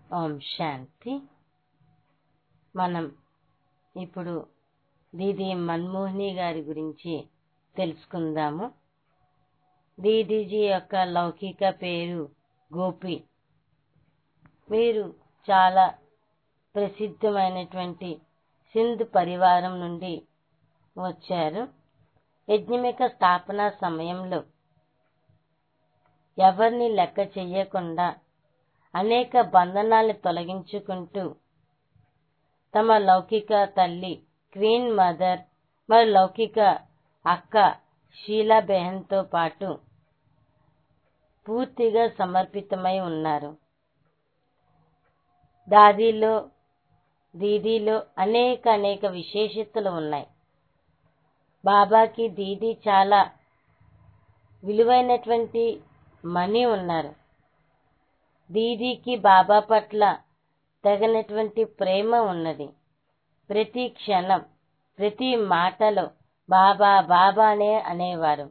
ఓం శాంతి మనం ఇప్పుడు దీదీ మన్మోహిని గారి గురించి తెలుసుకుందాము దీదీజీ యొక్క లౌకిక పేరు గోపి వీరు చాలా ప్రసిద్ధమైనటువంటి సింధ్ పరివారం నుండి వచ్చారు యజ్ఞమిక స్థాపన సమయంలో ఎవరిని లెక్క చెయ్యకుండా అనేక బంధనాల్ని తొలగించుకుంటూ తమ లౌకిక తల్లి క్వీన్ మదర్ మరియు లౌకిక అక్క షీలా బెహన్తో పాటు పూర్తిగా సమర్పితమై ఉన్నారు దాదీలో దీదీలో అనేక అనేక విశేషతలు ఉన్నాయి బాబాకి దీదీ చాలా విలువైనటువంటి మనీ ఉన్నారు దీదీకి బాబా పట్ల తగినటువంటి ప్రేమ ఉన్నది ప్రతి క్షణం ప్రతి మాటలో బాబా బాబానే అనేవారు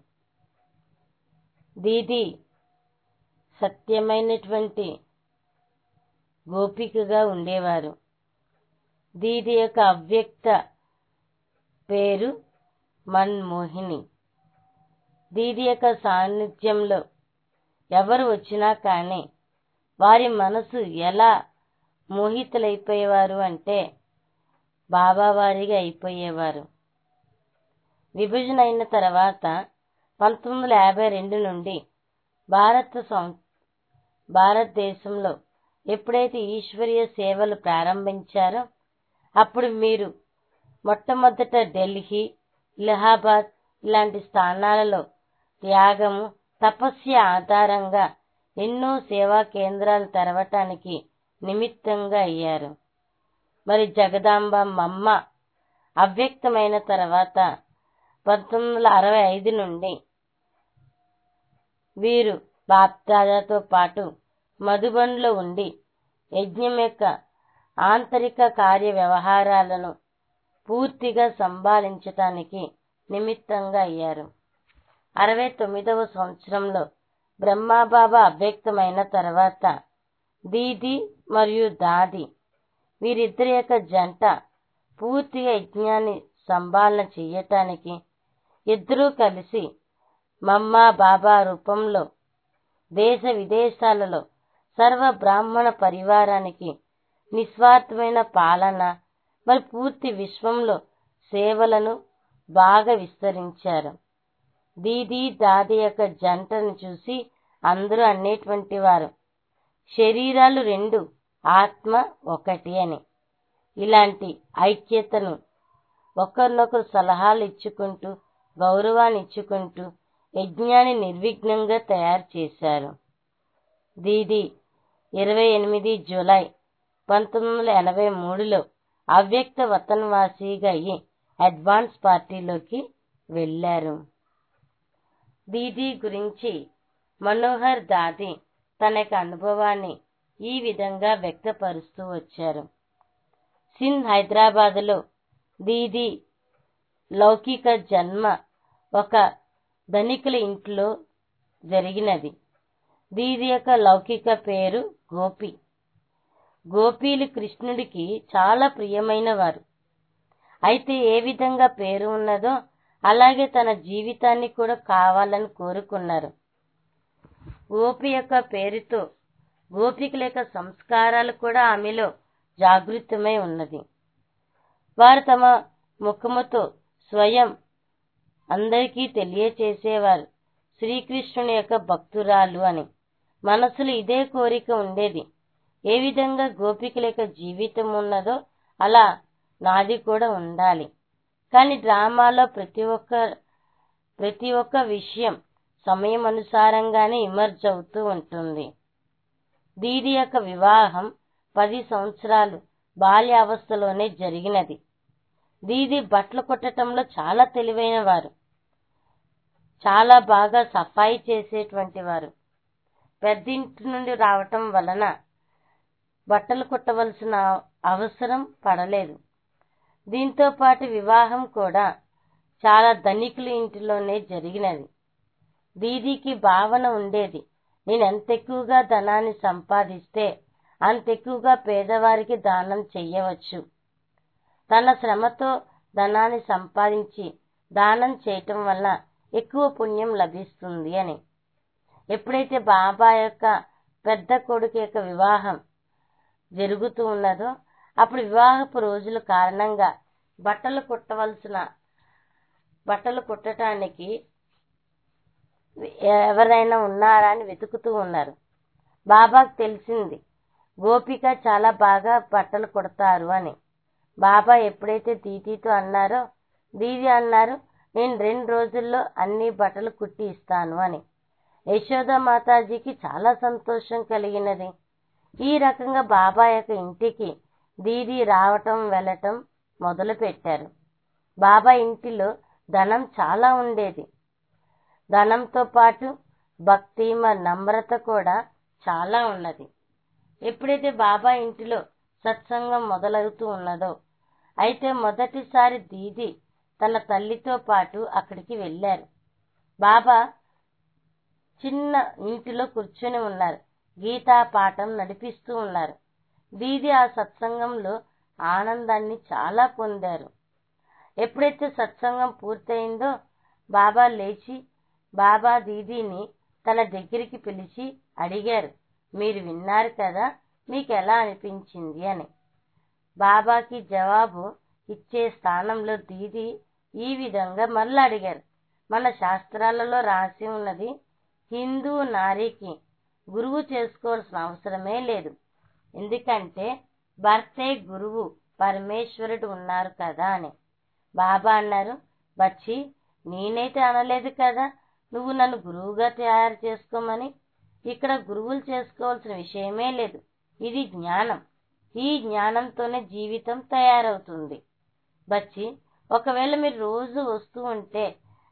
దీది సత్యమైనటువంటి గోపికగా ఉండేవారు దీది యొక్క అవ్యక్త పేరు మన్మోహిని దీది యొక్క సాన్నిధ్యంలో ఎవరు వచ్చినా కానీ వారి మనసు ఎలా మోహితులైపోయేవారు అంటే బాబావారిగా అయిపోయేవారు విభజన అయిన తర్వాత పంతొమ్మిది వందల యాభై రెండు నుండి భారత సం భారతదేశంలో ఎప్పుడైతే ఈశ్వరీయ సేవలు ప్రారంభించారో అప్పుడు మీరు మొట్టమొదట ఢిల్లీ ఇలహాబాద్ ఇలాంటి స్థానాలలో త్యాగము తపస్య ఆధారంగా ఎన్నో సేవా కేంద్రాలు తెరవటానికి నిమిత్తంగా అయ్యారు మరి జగదాంబ మమ్మ అవ్యక్తమైన తర్వాత పంతొమ్మిది వందల అరవై ఐదు నుండి వీరు బాప్దాదాతో పాటు మధుబన్లో ఉండి యజ్ఞం యొక్క ఆంతరిక కార్య వ్యవహారాలను పూర్తిగా సంభాళించటానికి నిమిత్తంగా అయ్యారు అరవై తొమ్మిదవ సంవత్సరంలో బ్రహ్మాబాబా అవ్యక్తమైన తర్వాత దీది మరియు దాది వీరిద్దరి యొక్క జంట పూర్తిగా యజ్ఞాన్ని సంభాళన చెయ్యటానికి ఇద్దరూ కలిసి మమ్మ బాబా రూపంలో దేశ విదేశాలలో సర్వ బ్రాహ్మణ పరివారానికి నిస్వార్థమైన పాలన మరి పూర్తి విశ్వంలో సేవలను బాగా విస్తరించారు దీది దాది యొక్క జంటను చూసి అందరూ అనేటువంటి వారు శరీరాలు రెండు ఆత్మ ఒకటి అని ఇలాంటి ఐక్యతను ఒకరినొకరు సలహాలు ఇచ్చుకుంటూ గౌరవాన్ని ఇచ్చుకుంటూ యజ్ఞాన్ని నిర్విఘ్నంగా తయారు చేశారు దీది ఇరవై ఎనిమిది జూలై పంతొమ్మిది వందల ఎనభై మూడులో అవ్యక్త వతన్వాసిగా అయ్యి అడ్వాన్స్ పార్టీలోకి వెళ్ళారు దీది గురించి మనోహర్ దాది తన యొక్క అనుభవాన్ని ఈ విధంగా వ్యక్తపరుస్తూ వచ్చారు సింధ్ హైదరాబాద్లో దీది లౌకిక జన్మ ఒక ధనికుల ఇంట్లో జరిగినది దీది యొక్క లౌకిక పేరు గోపి గోపీలు కృష్ణుడికి చాలా ప్రియమైన వారు అయితే ఏ విధంగా పేరు ఉన్నదో అలాగే తన జీవితాన్ని కూడా కావాలని కోరుకున్నారు గోపి యొక్క పేరుతో గోపికల యొక్క సంస్కారాలు కూడా ఆమెలో జాగృతమై ఉన్నది వారు తమ ముఖముతో స్వయం అందరికీ తెలియచేసేవారు శ్రీకృష్ణుని యొక్క భక్తురాలు అని మనసులో ఇదే కోరిక ఉండేది ఏ విధంగా గోపికల యొక్క జీవితం ఉన్నదో అలా నాది కూడా ఉండాలి కానీ డ్రామాలో ప్రతి ఒక్క ప్రతి ఒక్క విషయం సమయం అనుసారంగానే ఇమర్జ్ అవుతూ ఉంటుంది దీది యొక్క వివాహం పది సంవత్సరాలు బాల్యావస్థలోనే జరిగినది దీది బట్టలు కుట్టడంలో చాలా తెలివైన వారు చాలా బాగా సఫాయి చేసేటువంటి వారు పెద్దింటి నుండి రావటం వలన బట్టలు కుట్టవలసిన అవసరం పడలేదు దీంతో పాటు వివాహం కూడా చాలా ధనికుల ఇంటిలోనే జరిగినది దీదీకి భావన ఉండేది నేను ఎంత ఎక్కువగా ధనాన్ని సంపాదిస్తే అంత ఎక్కువగా పేదవారికి దానం చెయ్యవచ్చు తన శ్రమతో ధనాన్ని సంపాదించి దానం చేయటం వల్ల ఎక్కువ పుణ్యం లభిస్తుంది అని ఎప్పుడైతే బాబా యొక్క పెద్ద కొడుకు యొక్క వివాహం జరుగుతూ ఉన్నదో అప్పుడు వివాహపు రోజుల కారణంగా బట్టలు కుట్టవలసిన బట్టలు కుట్టడానికి ఎవరైనా ఉన్నారా అని వెతుకుతూ ఉన్నారు బాబాకు తెలిసింది గోపిక చాలా బాగా బట్టలు కుడతారు అని బాబా ఎప్పుడైతే దీదీతో అన్నారో దీది అన్నారు నేను రెండు రోజుల్లో అన్ని బట్టలు కుట్టి ఇస్తాను అని యశోద మాతాజీకి చాలా సంతోషం కలిగినది ఈ రకంగా బాబా యొక్క ఇంటికి దీది రావటం వెళ్ళటం మొదలు పెట్టారు బాబా ఇంటిలో ధనం చాలా ఉండేది ధనంతో పాటు భక్తి మరి నమ్రత కూడా చాలా ఉన్నది ఎప్పుడైతే బాబా ఇంటిలో సత్సంగం మొదలవుతూ ఉన్నదో అయితే మొదటిసారి దీది తన తల్లితో పాటు అక్కడికి వెళ్ళారు బాబా చిన్న ఇంటిలో కూర్చొని ఉన్నారు గీతా పాఠం నడిపిస్తూ ఉన్నారు దీది ఆ సత్సంగంలో ఆనందాన్ని చాలా పొందారు ఎప్పుడైతే సత్సంగం పూర్తయిందో బాబా లేచి బాబా దీదీని తన దగ్గరికి పిలిచి అడిగారు మీరు విన్నారు కదా మీకు ఎలా అనిపించింది అని బాబాకి జవాబు ఇచ్చే స్థానంలో దీది ఈ విధంగా మళ్ళీ అడిగారు మన శాస్త్రాలలో రాసి ఉన్నది హిందూ నారీకి గురువు చేసుకోవాల్సిన అవసరమే లేదు ఎందుకంటే భర్తే గురువు పరమేశ్వరుడు ఉన్నారు కదా అని బాబా అన్నారు బచ్చి నేనైతే అనలేదు కదా నువ్వు నన్ను గురువుగా తయారు చేసుకోమని ఇక్కడ గురువులు చేసుకోవాల్సిన విషయమే లేదు ఇది జ్ఞానం ఈ జ్ఞానంతోనే జీవితం తయారవుతుంది బచ్చి ఒకవేళ మీరు రోజు వస్తూ ఉంటే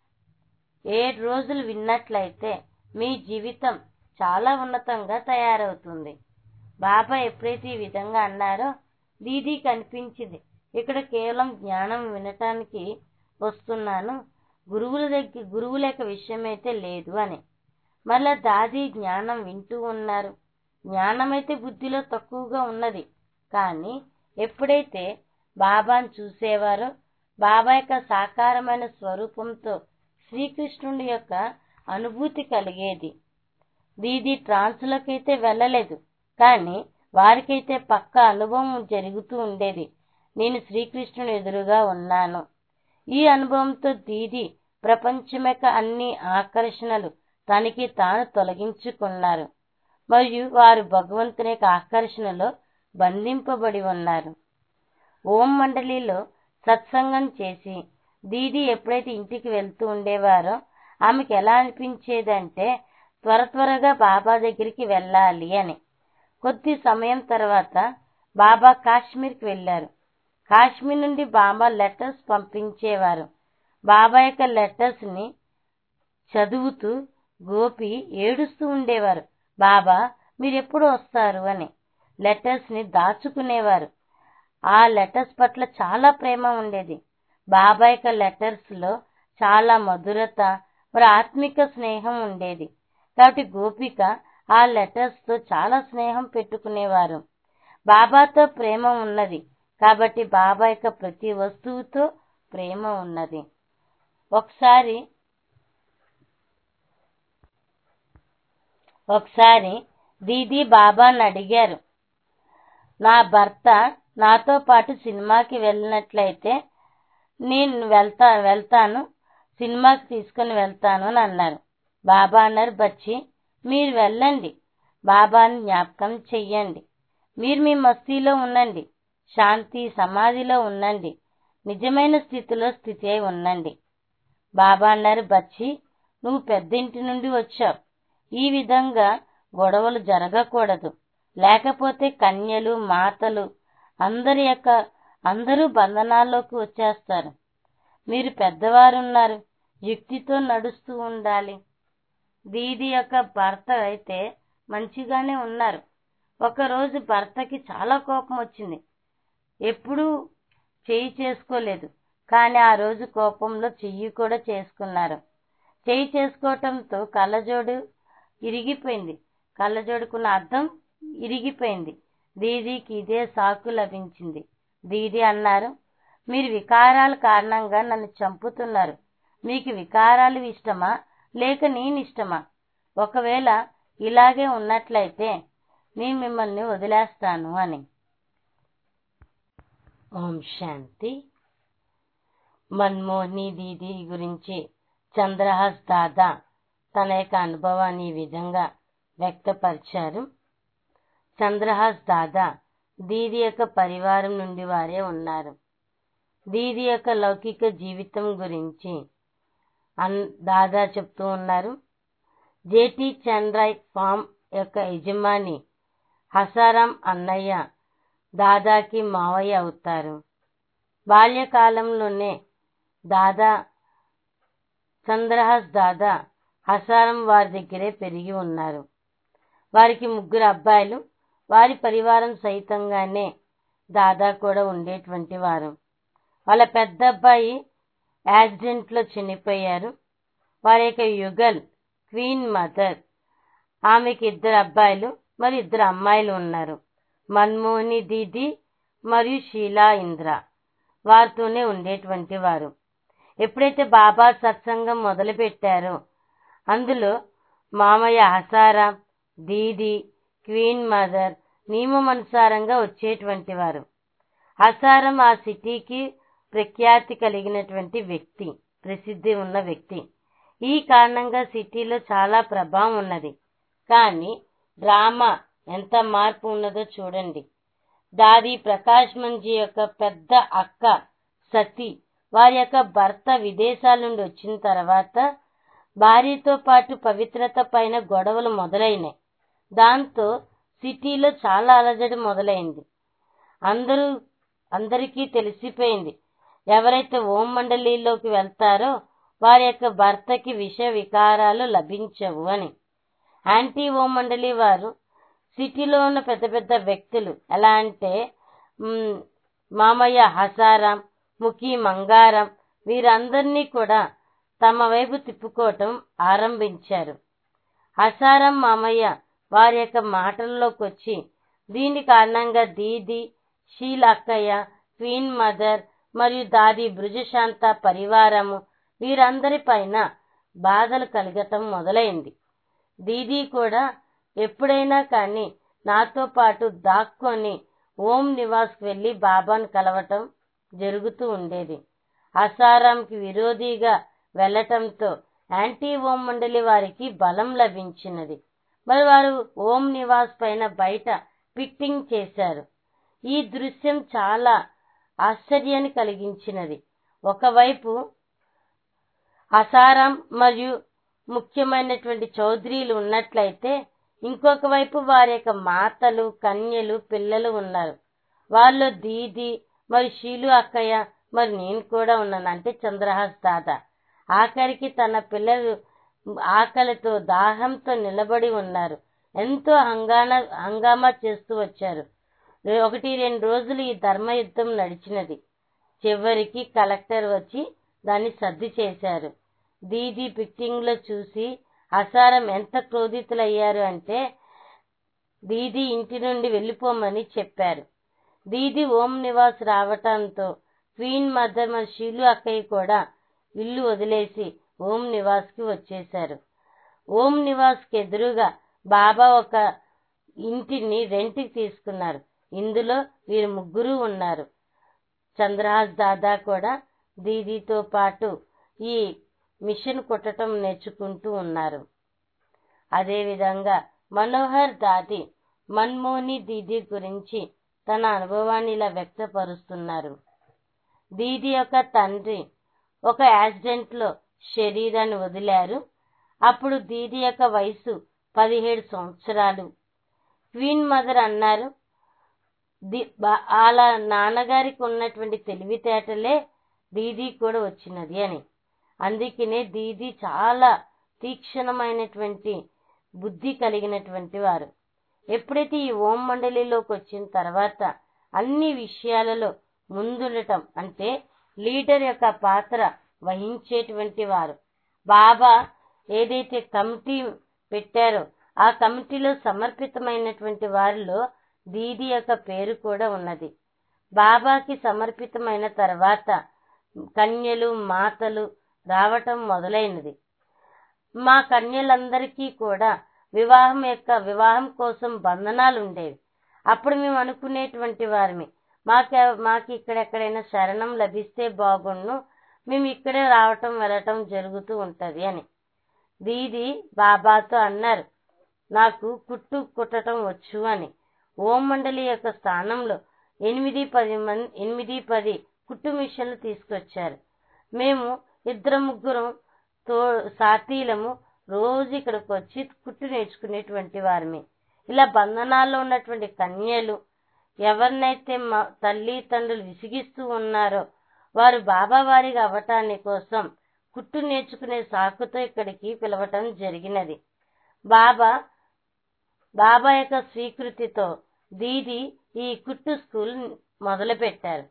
ఏడు రోజులు విన్నట్లయితే మీ జీవితం చాలా ఉన్నతంగా తయారవుతుంది బాబా ఎప్పుడైతే ఈ విధంగా అన్నారో దీదీ కనిపించింది ఇక్కడ కేవలం జ్ఞానం వినటానికి వస్తున్నాను గురువుల దగ్గర గురువుల యొక్క విషయం అయితే లేదు అని మళ్ళా దాది జ్ఞానం వింటూ ఉన్నారు జ్ఞానం అయితే బుద్ధిలో తక్కువగా ఉన్నది కానీ ఎప్పుడైతే బాబాను చూసేవారో బాబా యొక్క సాకారమైన స్వరూపంతో శ్రీకృష్ణుడి యొక్క అనుభూతి కలిగేది దీది ట్రాన్స్లోకైతే వెళ్ళలేదు కానీ వారికైతే పక్క అనుభవం జరుగుతూ ఉండేది నేను శ్రీకృష్ణుని ఎదురుగా ఉన్నాను ఈ అనుభవంతో దీది ప్రపంచం యొక్క అన్ని ఆకర్షణలు తనకి తాను తొలగించుకున్నారు మరియు వారు భగవంతుని యొక్క ఆకర్షణలో బంధింపబడి ఉన్నారు ఓం మండలిలో సత్సంగం చేసి దీది ఎప్పుడైతే ఇంటికి వెళ్తూ ఉండేవారో ఆమెకి ఎలా అనిపించేదంటే త్వర త్వరగా బాబా దగ్గరికి వెళ్ళాలి అని కొద్ది సమయం తర్వాత బాబా కాశ్మీర్కి వెళ్ళారు కాశ్మీర్ నుండి బాబా లెటర్స్ పంపించేవారు బాబా యొక్క లెటర్స్ ని చదువుతూ గోపి ఏడుస్తూ ఉండేవారు బాబా మీరు ఎప్పుడు వస్తారు అని లెటర్స్ ని దాచుకునేవారు ఆ లెటర్స్ పట్ల చాలా ప్రేమ ఉండేది బాబా యొక్క లెటర్స్ లో చాలా మధురత మరి ఆత్మిక స్నేహం ఉండేది కాబట్టి గోపిక ఆ లెటర్స్ తో చాలా స్నేహం పెట్టుకునేవారు బాబాతో ప్రేమ ఉన్నది కాబట్టి బాబా యొక్క ప్రతి వస్తువుతో ప్రేమ ఉన్నది ఒకసారి ఒకసారి దీది బాబాని అడిగారు నా భర్త నాతో పాటు సినిమాకి వెళ్ళినట్లయితే నేను వెళ్తా వెళ్తాను సినిమాకి తీసుకుని వెళ్తాను అని అన్నారు బాబా అన్నారు బచ్చి మీరు వెళ్ళండి బాబాని జ్ఞాపకం చెయ్యండి మీరు మీ మస్తీలో ఉండండి శాంతి సమాధిలో ఉండండి నిజమైన స్థితిలో స్థితి అయి ఉండండి బాబా అన్నారు బచ్చి నువ్వు పెద్దింటి నుండి వచ్చావు ఈ విధంగా గొడవలు జరగకూడదు లేకపోతే కన్యలు మాతలు అందరి యొక్క అందరూ బంధనాల్లోకి వచ్చేస్తారు మీరు పెద్దవారున్నారు యుక్తితో నడుస్తూ ఉండాలి దీది యొక్క భర్త అయితే మంచిగానే ఉన్నారు ఒకరోజు భర్తకి చాలా కోపం వచ్చింది ఎప్పుడూ చెయ్యి చేసుకోలేదు కానీ ఆ రోజు కోపంలో చెయ్యి కూడా చేసుకున్నారు చెయ్యి చేసుకోవటంతో కళ్ళజోడు ఇరిగిపోయింది కళ్ళజోడుకున్న అద్దం ఇరిగిపోయింది దీదీకి ఇదే సాకు లభించింది దీదీ అన్నారు మీరు వికారాల కారణంగా నన్ను చంపుతున్నారు మీకు వికారాలు ఇష్టమా లేక నేను ఇష్టమా ఒకవేళ ఇలాగే ఉన్నట్లయితే నేను మిమ్మల్ని వదిలేస్తాను అని ఓం శాంతి మన్మోహిని దీది గురించి చంద్రహాస్ దాదా తన యొక్క అనుభవాన్ని ఈ విధంగా వ్యక్తపరిచారు చంద్రహాస్ దాదా దీది యొక్క పరివారం నుండి వారే ఉన్నారు దీది యొక్క లౌకిక జీవితం గురించి అన్ దాదా చెప్తూ ఉన్నారు జేటీ చంద్రాయ్ ఫామ్ యొక్క యజమాని హసారాం అన్నయ్య దాదాకి మావయ్య అవుతారు బాల్యకాలంలోనే దాదా చంద్రహాస్ దాదా హసారం వారి దగ్గరే పెరిగి ఉన్నారు వారికి ముగ్గురు అబ్బాయిలు వారి పరివారం సహితంగానే దాదా కూడా ఉండేటువంటి వారు వాళ్ళ పెద్ద అబ్బాయి యాక్సిడెంట్లో చనిపోయారు వారి యొక్క యుగల్ క్వీన్ మదర్ ఆమెకి ఇద్దరు అబ్బాయిలు మరి ఇద్దరు అమ్మాయిలు ఉన్నారు మన్మోహిని దీది మరియు షీలా ఇంద్ర వారితోనే ఉండేటువంటి వారు ఎప్పుడైతే బాబా సత్సంగం మొదలు పెట్టారో అందులో మామయ్య హసారాం దీది క్వీన్ మదర్ నియమమనుసారంగా వచ్చేటువంటి వారు హసారం ఆ సిటీకి ప్రఖ్యాతి కలిగినటువంటి వ్యక్తి ప్రసిద్ధి ఉన్న వ్యక్తి ఈ కారణంగా సిటీలో చాలా ప్రభావం ఉన్నది కానీ డ్రామా ఎంత మార్పు ఉన్నదో చూడండి దాది ప్రకాష్ మంజీ యొక్క పెద్ద అక్క సతీ వారి యొక్క భర్త విదేశాల నుండి వచ్చిన తర్వాత భార్యతో పాటు పవిత్రత పైన గొడవలు మొదలైనాయి దాంతో సిటీలో చాలా అలజడి మొదలైంది అందరూ అందరికీ తెలిసిపోయింది ఎవరైతే ఓం మండలిలోకి వెళ్తారో వారి యొక్క భర్తకి విష వికారాలు లభించవు అని యాంటీ ఓం మండలి వారు సిటీలో ఉన్న పెద్ద పెద్ద వ్యక్తులు ఎలా అంటే మ్, మామయ్య హసారాం ముఖి మంగారం వీరందరినీ కూడా తమ వైపు తిప్పుకోవటం ఆరంభించారు హసారం మామయ్య వారి యొక్క మాటల్లోకి వచ్చి దీని కారణంగా దీది షీల్ అక్కయ్య క్వీన్ మదర్ మరియు దాది భృజశాంత పరివారము వీరందరి పైన బాధలు కలగటం మొదలైంది దీది కూడా ఎప్పుడైనా కానీ నాతో పాటు దాక్కొని ఓం నివాస్కి వెళ్ళి బాబాను కలవటం జరుగుతూ ఉండేది అసారాంకి విరోధిగా వెళ్ళటంతో యాంటీ ఓం మండలి వారికి బలం లభించినది మరి వారు ఓం నివాస్ పైన బయట పిట్టింగ్ చేశారు ఈ దృశ్యం చాలా ఆశ్చర్యాన్ని కలిగించినది ఒకవైపు అసారాం మరియు ముఖ్యమైనటువంటి చౌదరీలు ఉన్నట్లయితే ఇంకొక వైపు వారి యొక్క మాతలు కన్యలు పిల్లలు ఉన్నారు వాళ్ళు దీది మరి షీలు అక్కయ్య మరి నేను కూడా ఉన్నాను అంటే చంద్రహాస్ దాదా ఆఖరికి తన పిల్లలు ఆకలితో దాహంతో నిలబడి ఉన్నారు ఎంతో హంగానా హంగామా చేస్తూ వచ్చారు ఒకటి రెండు రోజులు ఈ ధర్మయుద్ధం నడిచినది చివరికి కలెక్టర్ వచ్చి దాన్ని సర్ది చేశారు దీది పిక్టింగ్ లో చూసి అసారం ఎంత క్రోధితులయ్యారు అంటే దీది ఇంటి నుండి వెళ్ళిపోమని చెప్పారు దీది ఓం నివాస్ రావటంతో క్వీన్ మదర్ మరియు షీలు అక్కయ్య కూడా ఇల్లు వదిలేసి ఓం నివాస్ కి వచ్చేశారు ఓం నివాస్ కి ఎదురుగా బాబా ఒక ఇంటిని రెంట్కి తీసుకున్నారు ఇందులో వీరు ముగ్గురు ఉన్నారు చంద్రహాస్ దాదా కూడా దీదీతో పాటు ఈ మిషన్ కుట్టటం నేర్చుకుంటూ ఉన్నారు అదేవిధంగా మనోహర్ దాది మన్మోహని దీది గురించి తన అనుభవాన్ని ఇలా వ్యక్తపరుస్తున్నారు దీది యొక్క తండ్రి ఒక యాక్సిడెంట్ లో శరీరాన్ని వదిలారు అప్పుడు దీది యొక్క వయసు పదిహేడు సంవత్సరాలు క్వీన్ మదర్ అన్నారు ది- బా- వాళ్ళ నాన్నగారికి ఉన్నటువంటి తెలివితేటలే దీది కూడా వచ్చినది అని అందుకనే దీది చాలా తీక్షణమైనటువంటి బుద్ధి కలిగినటువంటి వారు ఎప్పుడైతే ఈ ఓం మండలిలోకి వచ్చిన తర్వాత అన్ని విషయాలలో ముందుండటం అంటే లీడర్ యొక్క పాత్ర వహించేటువంటి వారు బాబా ఏదైతే కమిటీ పెట్టారో ఆ కమిటీలో సమర్పితమైనటువంటి వారిలో దీది యొక్క పేరు కూడా ఉన్నది బాబాకి సమర్పితమైన తర్వాత కన్యలు మాతలు రావటం మొదలైనది మా కన్యలందరికీ కూడా వివాహం యొక్క వివాహం కోసం బంధనాలు ఉండేవి అప్పుడు మేము అనుకునేటువంటి వారిని మాకు మాకు ఇక్కడెక్కడైనా శరణం లభిస్తే బాగుండు మేము ఇక్కడే రావటం వెళ్ళటం జరుగుతూ ఉంటది అని దీది బాబాతో అన్నారు నాకు కుట్టు కుట్టడం వచ్చు అని ఓం మండలి యొక్క స్థానంలో ఎనిమిది పది మంది ఎనిమిది పది కుట్టు మిషన్లు తీసుకొచ్చారు మేము ఇద్దరు ముగ్గురం తో సాతీలము రోజు ఇక్కడికి వచ్చి కుట్టు నేర్చుకునేటువంటి వారిని ఇలా బంధనాల్లో ఉన్నటువంటి కన్యలు ఎవరినైతే మా తల్లి తండ్రులు విసిగిస్తూ ఉన్నారో వారు బాబా వారిగా అవ్వటాని కోసం కుట్టు నేర్చుకునే సాకుతో ఇక్కడికి పిలవటం జరిగినది బాబా బాబా యొక్క స్వీకృతితో దీది ఈ కుట్టు స్కూల్ మొదలుపెట్టారు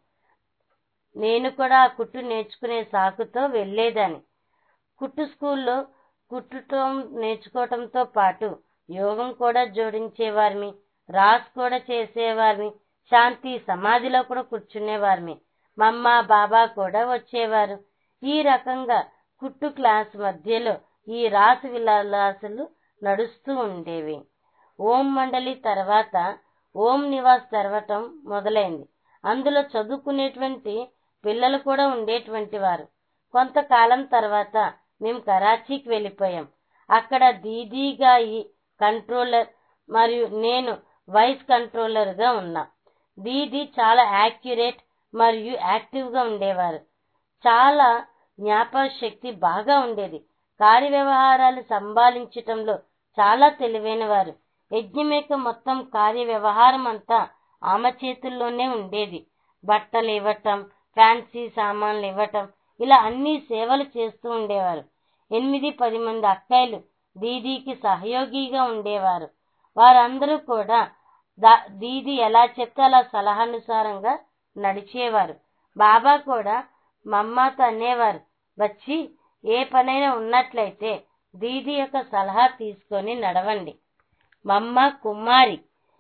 నేను కూడా ఆ కుట్టు నేర్చుకునే సాకుతో వెళ్ళేదాన్ని కుట్టు స్కూల్లో కుట్టడం నేర్చుకోవటంతో పాటు యోగం కూడా జోడించేవారిని రాస్ కూడా చేసేవారిని శాంతి సమాధిలో కూడా కూర్చునేవారిని మమ్మ బాబా కూడా వచ్చేవారు ఈ రకంగా కుట్టు క్లాస్ మధ్యలో ఈ రాసు విలాసాలు నడుస్తూ ఉండేవి ఓం మండలి తర్వాత ఓం నివాస్ తెరవటం మొదలైంది అందులో చదువుకునేటువంటి పిల్లలు కూడా ఉండేటువంటి వారు కొంతకాలం తర్వాత మేము కరాచీకి వెళ్ళిపోయాం అక్కడ దీదీగా ఈ కంట్రోలర్ మరియు నేను వైస్ కంట్రోలర్ గా ఉన్నా దీది చాలా యాక్యురేట్ మరియు యాక్టివ్ గా ఉండేవారు చాలా జ్ఞాపక శక్తి బాగా ఉండేది కార్యవ్యవహారాలు సంభాళించటంలో చాలా తెలివైన వారు యజ్ఞం యొక్క మొత్తం కార్య వ్యవహారం అంతా ఆమె చేతుల్లోనే ఉండేది బట్టలు ఇవ్వటం ఫ్యాన్సీ సామాన్లు ఇవ్వటం ఇలా అన్ని సేవలు చేస్తూ ఉండేవారు ఎనిమిది పది మంది అక్కాయిలు దీదీకి సహయోగిగా ఉండేవారు వారందరూ కూడా దా- దీది ఎలా చెప్తే అలా సలహానుసారంగా నడిచేవారు బాబా కూడా మమ్మతో అనేవారు వచ్చి ఏ పనైనా ఉన్నట్లయితే దీది యొక్క సలహా తీసుకొని నడవండి మమ్మ కుమారి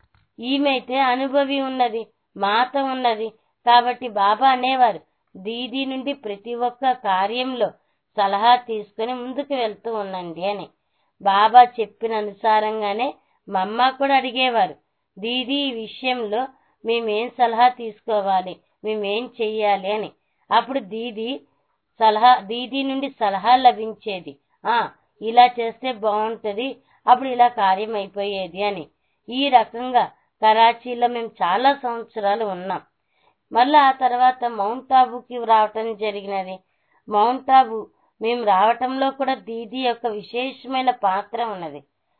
ఈమెయితే అనుభవి ఉన్నది మాత ఉన్నది కాబట్టి బాబా అనేవారు దీది నుండి ప్రతి ఒక్క కార్యంలో సలహా తీసుకొని ముందుకు వెళ్తూ ఉండండి అని బాబా చెప్పిన అనుసారంగానే మమ్మ కూడా అడిగేవారు దీది ఈ విషయంలో మేమేం సలహా తీసుకోవాలి మేమేం చెయ్యాలి అని అప్పుడు దీది సలహా దీది నుండి సలహా లభించేది ఆ ఇలా చేస్తే బాగుంటది అప్పుడు ఇలా కార్యం అయిపోయేది అని ఈ రకంగా కరాచీలో మేము చాలా సంవత్సరాలు ఉన్నాం మళ్ళీ ఆ తర్వాత మౌంట్ ఆబుకి రావటం జరిగినది మౌంట్ ఆబు మేము రావటంలో కూడా దీది యొక్క విశేషమైన పాత్ర ఉన్నది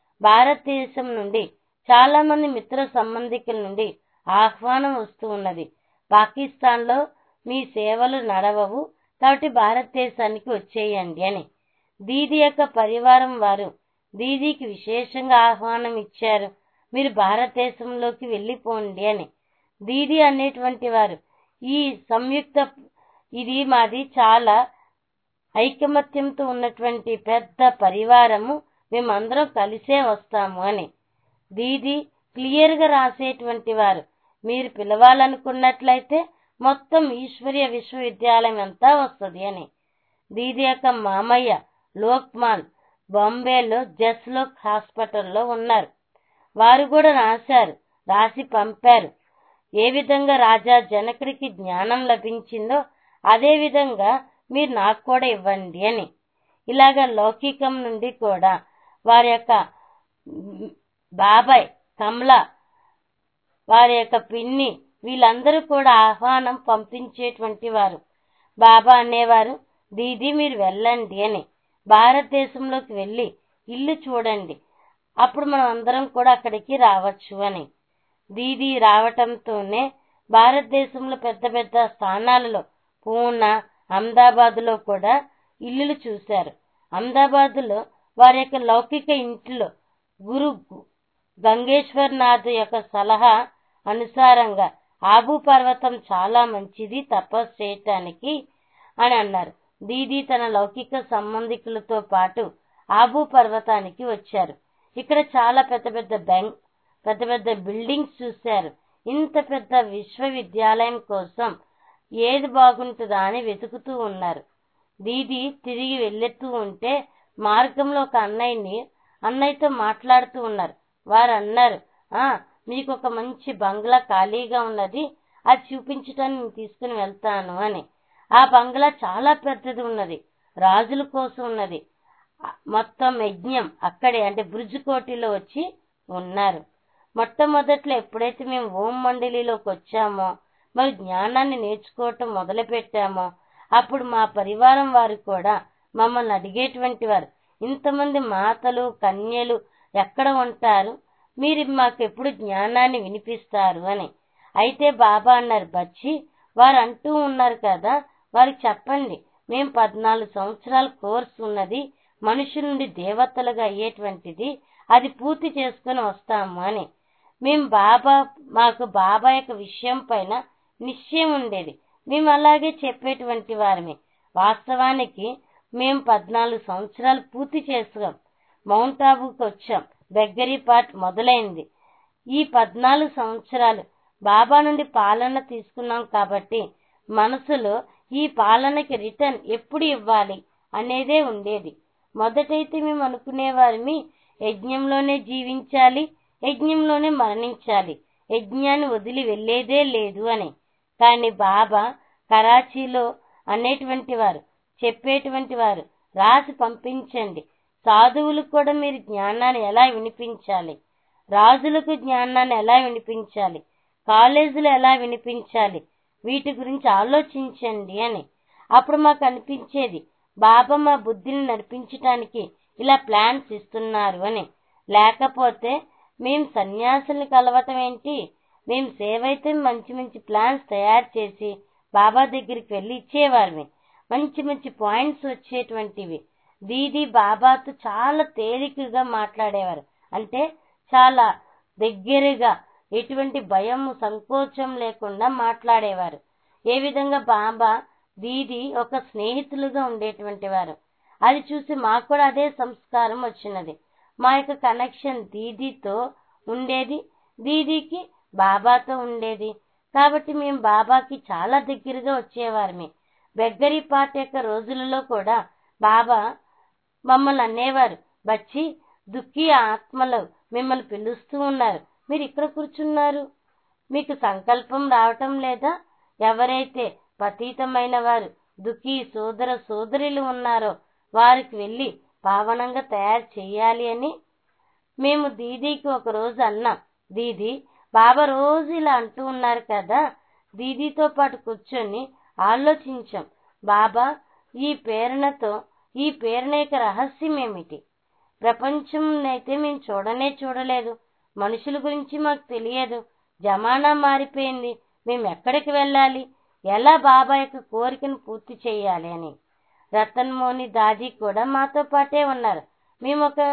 భారతదేశం నుండి చాలా మంది మిత్ర సంబంధికుల నుండి ఆహ్వానం వస్తూ ఉన్నది పాకిస్తాన్ లో మీ సేవలు నడవవు కాబట్టి భారతదేశానికి వచ్చేయండి అని దీది యొక్క పరివారం వారు దీదీకి విశేషంగా ఆహ్వానం ఇచ్చారు మీరు భారతదేశంలోకి వెళ్ళిపోండి అని దీది అనేటువంటి వారు ఈ సంయుక్త ఇది మాది చాలా ఐకమత్యంతో ఉన్నటువంటి పెద్ద పరివారము మేమందరం కలిసే వస్తాము అని దీది క్లియర్ గా రాసేటువంటి వారు మీరు పిలవాలనుకున్నట్లయితే మొత్తం ఈశ్వర్య విశ్వవిద్యాలయం అంతా వస్తుంది అని దీది యొక్క మామయ్య లోక్మాన్ బాంబేలో జస్లోక్ హాస్పిటల్లో ఉన్నారు వారు కూడా రాశారు రాసి పంపారు ఏ విధంగా రాజా జనకుడికి జ్ఞానం లభించిందో అదే విధంగా మీరు నాకు కూడా ఇవ్వండి అని ఇలాగ లౌకికం నుండి కూడా వారి యొక్క బాబాయ్ కమల వారి యొక్క పిన్ని వీళ్ళందరూ కూడా ఆహ్వానం పంపించేటువంటి వారు బాబా అనేవారు దీది మీరు వెళ్ళండి అని భారతదేశంలోకి వెళ్ళి ఇల్లు చూడండి అప్పుడు మనం అందరం కూడా అక్కడికి రావచ్చు అని దీది రావటంతోనే భారతదేశంలో పెద్ద పెద్ద స్థానాలలో పూనా అహ్మదాబాద్లో కూడా ఇల్లులు చూశారు అహ్మదాబాద్లో వారి యొక్క లౌకిక ఇంటిలో గురు గంగేశ్వర్ నాథ్ యొక్క సలహా అనుసారంగా ఆబు పర్వతం చాలా మంచిది తపస్సు చేయటానికి అని అన్నారు దీది తన లౌకిక సంబంధికులతో పాటు ఆబు పర్వతానికి వచ్చారు ఇక్కడ చాలా పెద్ద పెద్ద బెంగ్ పెద్ద పెద్ద బిల్డింగ్స్ చూశారు ఇంత పెద్ద విశ్వవిద్యాలయం కోసం ఏది బాగుంటుందా అని వెతుకుతూ ఉన్నారు దీది తిరిగి వెళ్ళెత్తూ ఉంటే మార్గంలో ఒక అన్నయ్యని అన్నయ్యతో మాట్లాడుతూ ఉన్నారు వారు అన్నారు ఆ మీకు ఒక మంచి బంగ్లా ఖాళీగా ఉన్నది అది చూపించడానికి నేను తీసుకుని వెళ్తాను అని ఆ బంగ్లా చాలా పెద్దది ఉన్నది రాజుల కోసం ఉన్నది మొత్తం యజ్ఞం అక్కడే అంటే బురుజుకోటిలో వచ్చి ఉన్నారు మొట్టమొదట్లో ఎప్పుడైతే మేము ఓం మండలిలోకి వచ్చామో మరి జ్ఞానాన్ని నేర్చుకోవటం మొదలు పెట్టామో అప్పుడు మా పరివారం వారు కూడా మమ్మల్ని అడిగేటువంటి వారు ఇంతమంది మాతలు కన్యలు ఎక్కడ ఉంటారు మీరు మాకు ఎప్పుడు జ్ఞానాన్ని వినిపిస్తారు అని అయితే బాబా అన్నారు బచ్చి వారు అంటూ ఉన్నారు కదా వారికి చెప్పండి మేము పద్నాలుగు సంవత్సరాల కోర్సు ఉన్నది మనుషుల నుండి దేవతలుగా అయ్యేటువంటిది అది పూర్తి చేసుకుని వస్తాము అని మేము బాబా మాకు బాబా యొక్క విషయం పైన నిశ్చయం ఉండేది మేము అలాగే చెప్పేటువంటి వారమే వాస్తవానికి మేము పద్నాలుగు సంవత్సరాలు పూర్తి చేసాం మౌంట్ ఆబుకి వచ్చాం బెగ్గరీ పార్ట్ మొదలైంది ఈ పద్నాలుగు సంవత్సరాలు బాబా నుండి పాలన తీసుకున్నాం కాబట్టి మనసులో ఈ పాలనకి రిటర్న్ ఎప్పుడు ఇవ్వాలి అనేదే ఉండేది మొదటైతే మేము అనుకునేవారిమి యజ్ఞంలోనే జీవించాలి యజ్ఞంలోనే మరణించాలి యజ్ఞాన్ని వదిలి వెళ్లేదే లేదు అని కానీ బాబా కరాచీలో అనేటువంటి వారు చెప్పేటువంటి వారు రాసి పంపించండి సాధువులకు కూడా మీరు జ్ఞానాన్ని ఎలా వినిపించాలి రాజులకు జ్ఞానాన్ని ఎలా వినిపించాలి కాలేజీలో ఎలా వినిపించాలి వీటి గురించి ఆలోచించండి అని అప్పుడు మాకు అనిపించేది బాబా మా బుద్ధిని నడిపించటానికి ఇలా ప్లాన్స్ ఇస్తున్నారు అని లేకపోతే మేము సన్యాసుల్ని కలవటం ఏంటి మేము సేవ అయితే మంచి మంచి ప్లాన్స్ తయారు చేసి బాబా దగ్గరికి వెళ్ళి ఇచ్చేవారిని మంచి మంచి పాయింట్స్ వచ్చేటువంటివి దీది బాబాతో చాలా తేలికగా మాట్లాడేవారు అంటే చాలా దగ్గరగా ఎటువంటి భయం సంకోచం లేకుండా మాట్లాడేవారు ఏ విధంగా బాబా దీది ఒక స్నేహితులుగా ఉండేటువంటి వారు అది చూసి మాకు కూడా అదే సంస్కారం వచ్చినది మా యొక్క కనెక్షన్ దీదీతో ఉండేది దీదీకి బాబాతో ఉండేది కాబట్టి మేము బాబాకి చాలా దగ్గరగా వచ్చేవారమే బెగ్గరి పాట యొక్క రోజులలో కూడా బాబా మమ్మల్ని అనేవారు బచ్చి దుఃఖి ఆత్మలు మిమ్మల్ని పిలుస్తూ ఉన్నారు మీరు ఇక్కడ కూర్చున్నారు మీకు సంకల్పం రావటం లేదా ఎవరైతే పతీతమైన వారు దుఃఖి సోదర సోదరులు ఉన్నారో వారికి వెళ్ళి పావనంగా తయారు చేయాలి అని మేము దీదీకి ఒక రోజు అన్నాం దీది బాబా రోజు ఇలా అంటూ ఉన్నారు కదా దీదీతో పాటు కూర్చొని ఆలోచించాం బాబా ఈ ప్రేరణతో ఈ ప్రేరణ యొక్క రహస్యం ఏమిటి ప్రపంచం అయితే మేము చూడనే చూడలేదు మనుషుల గురించి మాకు తెలియదు జమానా మారిపోయింది మేము ఎక్కడికి వెళ్ళాలి ఎలా బాబా యొక్క కోరికను పూర్తి చేయాలి అని రతన్ మోని దాది కూడా మాతో పాటే ఉన్నారు మేము ఒక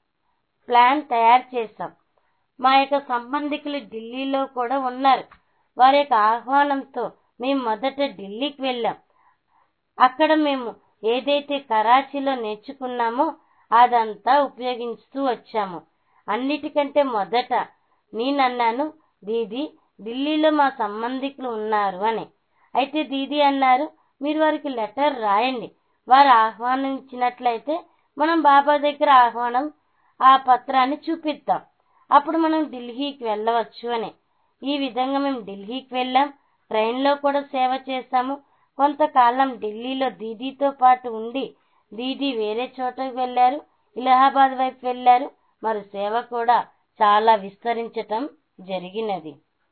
ప్లాన్ తయారు చేసాం మా యొక్క సంబంధికులు ఢిల్లీలో కూడా ఉన్నారు వారి యొక్క ఆహ్వానంతో మేము మొదట ఢిల్లీకి వెళ్ళాం అక్కడ మేము ఏదైతే కరాచీలో నేర్చుకున్నామో అదంతా ఉపయోగిస్తూ వచ్చాము అన్నిటికంటే మొదట నేనన్నాను దీది ఢిల్లీలో మా సంబంధికులు ఉన్నారు అని అయితే దీది అన్నారు మీరు వారికి లెటర్ రాయండి వారు ఆహ్వానించినట్లయితే మనం బాబా దగ్గర ఆహ్వానం ఆ పత్రాన్ని చూపిద్దాం అప్పుడు మనం ఢిల్లీకి వెళ్ళవచ్చు అని ఈ విధంగా మేము ఢిల్లీకి వెళ్ళాం ట్రైన్లో కూడా సేవ చేశాము కొంతకాలం ఢిల్లీలో దీదీతో పాటు ఉండి దీదీ వేరే చోటకు వెళ్ళారు ఇలహాబాద్ వైపు వెళ్ళారు మరి సేవ కూడా చాలా విస్తరించటం జరిగినది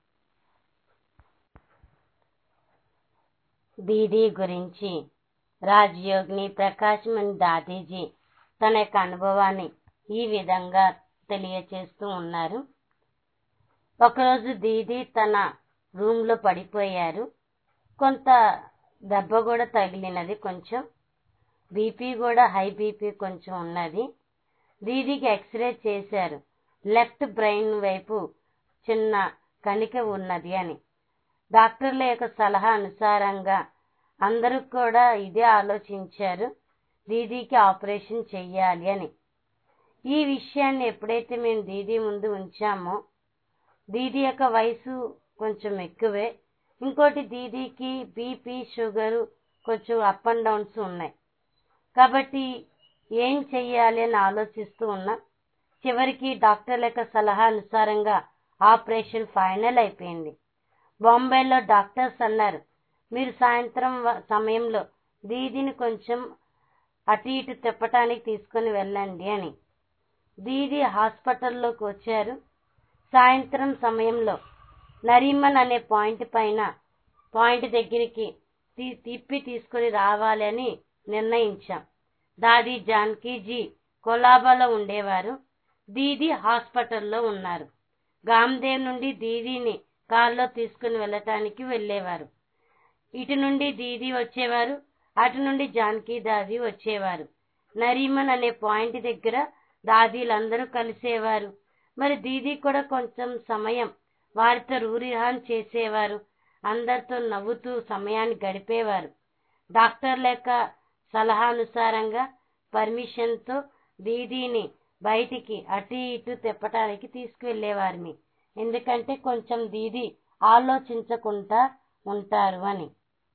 దీదీ గురించి రాజయోగిని ప్రకాశమణి దాదీజీ తన యొక్క అనుభవాన్ని ఈ విధంగా తెలియచేస్తూ ఉన్నారు ఒకరోజు దీదీ తన రూమ్ లో పడిపోయారు కొంత దెబ్బ కూడా తగిలినది కొంచెం బీపీ కూడా హై బీపీ కొంచెం ఉన్నది దీదీకి ఎక్స్రే చేశారు లెఫ్ట్ బ్రెయిన్ వైపు చిన్న కణిక ఉన్నది అని డాక్టర్ల యొక్క సలహా అనుసారంగా అందరూ కూడా ఇదే ఆలోచించారు దీదీకి ఆపరేషన్ చెయ్యాలి అని ఈ విషయాన్ని ఎప్పుడైతే మేము దీదీ ముందు ఉంచామో దీది యొక్క వయసు కొంచెం ఎక్కువే ఇంకోటి దీదీకి బీపీ షుగరు కొంచెం అప్ అండ్ డౌన్స్ ఉన్నాయి కాబట్టి ఏం చెయ్యాలి అని ఆలోచిస్తూ ఉన్నా చివరికి డాక్టర్ల యొక్క సలహా అనుసారంగా ఆపరేషన్ ఫైనల్ అయిపోయింది బాంబేలో డాక్టర్స్ అన్నారు మీరు సాయంత్రం వ- సమయంలో దీదిని కొంచెం అటు ఇటు తిప్పటానికి తీసుకొని వెళ్ళండి అని దీది హాస్పిటల్లోకి వచ్చారు సాయంత్రం సమయంలో నరీమన్ అనే పాయింట్ పైన పాయింట్ దగ్గరికి తీ- తిప్పి తీసుకొని రావాలి అని నిర్ణయించాం దాది జానకీజీ కొలాబాలో ఉండేవారు దీది హాస్పిటల్లో ఉన్నారు గామ్దేవ్ నుండి దీదీని కారులో తీసుకుని వెళ్ళటానికి వెళ్ళేవారు ఇటు నుండి దీది వచ్చేవారు అటు నుండి జానకి దాది వచ్చేవారు నరీమన్ అనే పాయింట్ దగ్గర దాదీలందరూ కలిసేవారు మరి దీది కూడా కొంచెం సమయం వారితో రూరిహాన్ చేసేవారు అందరితో నవ్వుతూ సమయాన్ని గడిపేవారు డాక్టర్ లేక సలహానుసారంగా పర్మిషన్తో దీదీని బయటికి అటు ఇటు తిప్పటానికి తీసుకువెళ్ళేవారిని ఎందుకంటే కొంచెం దీది ఆలోచించకుండా ఉంటారు అని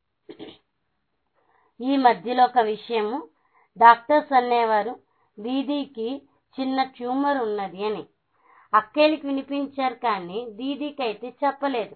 ఈ మధ్యలో ఒక విషయము డాక్టర్స్ అనేవారు దీదీకి చిన్న ట్యూమర్ ఉన్నది అని అక్కేలికి వినిపించారు కానీ దీదీకి అయితే చెప్పలేదు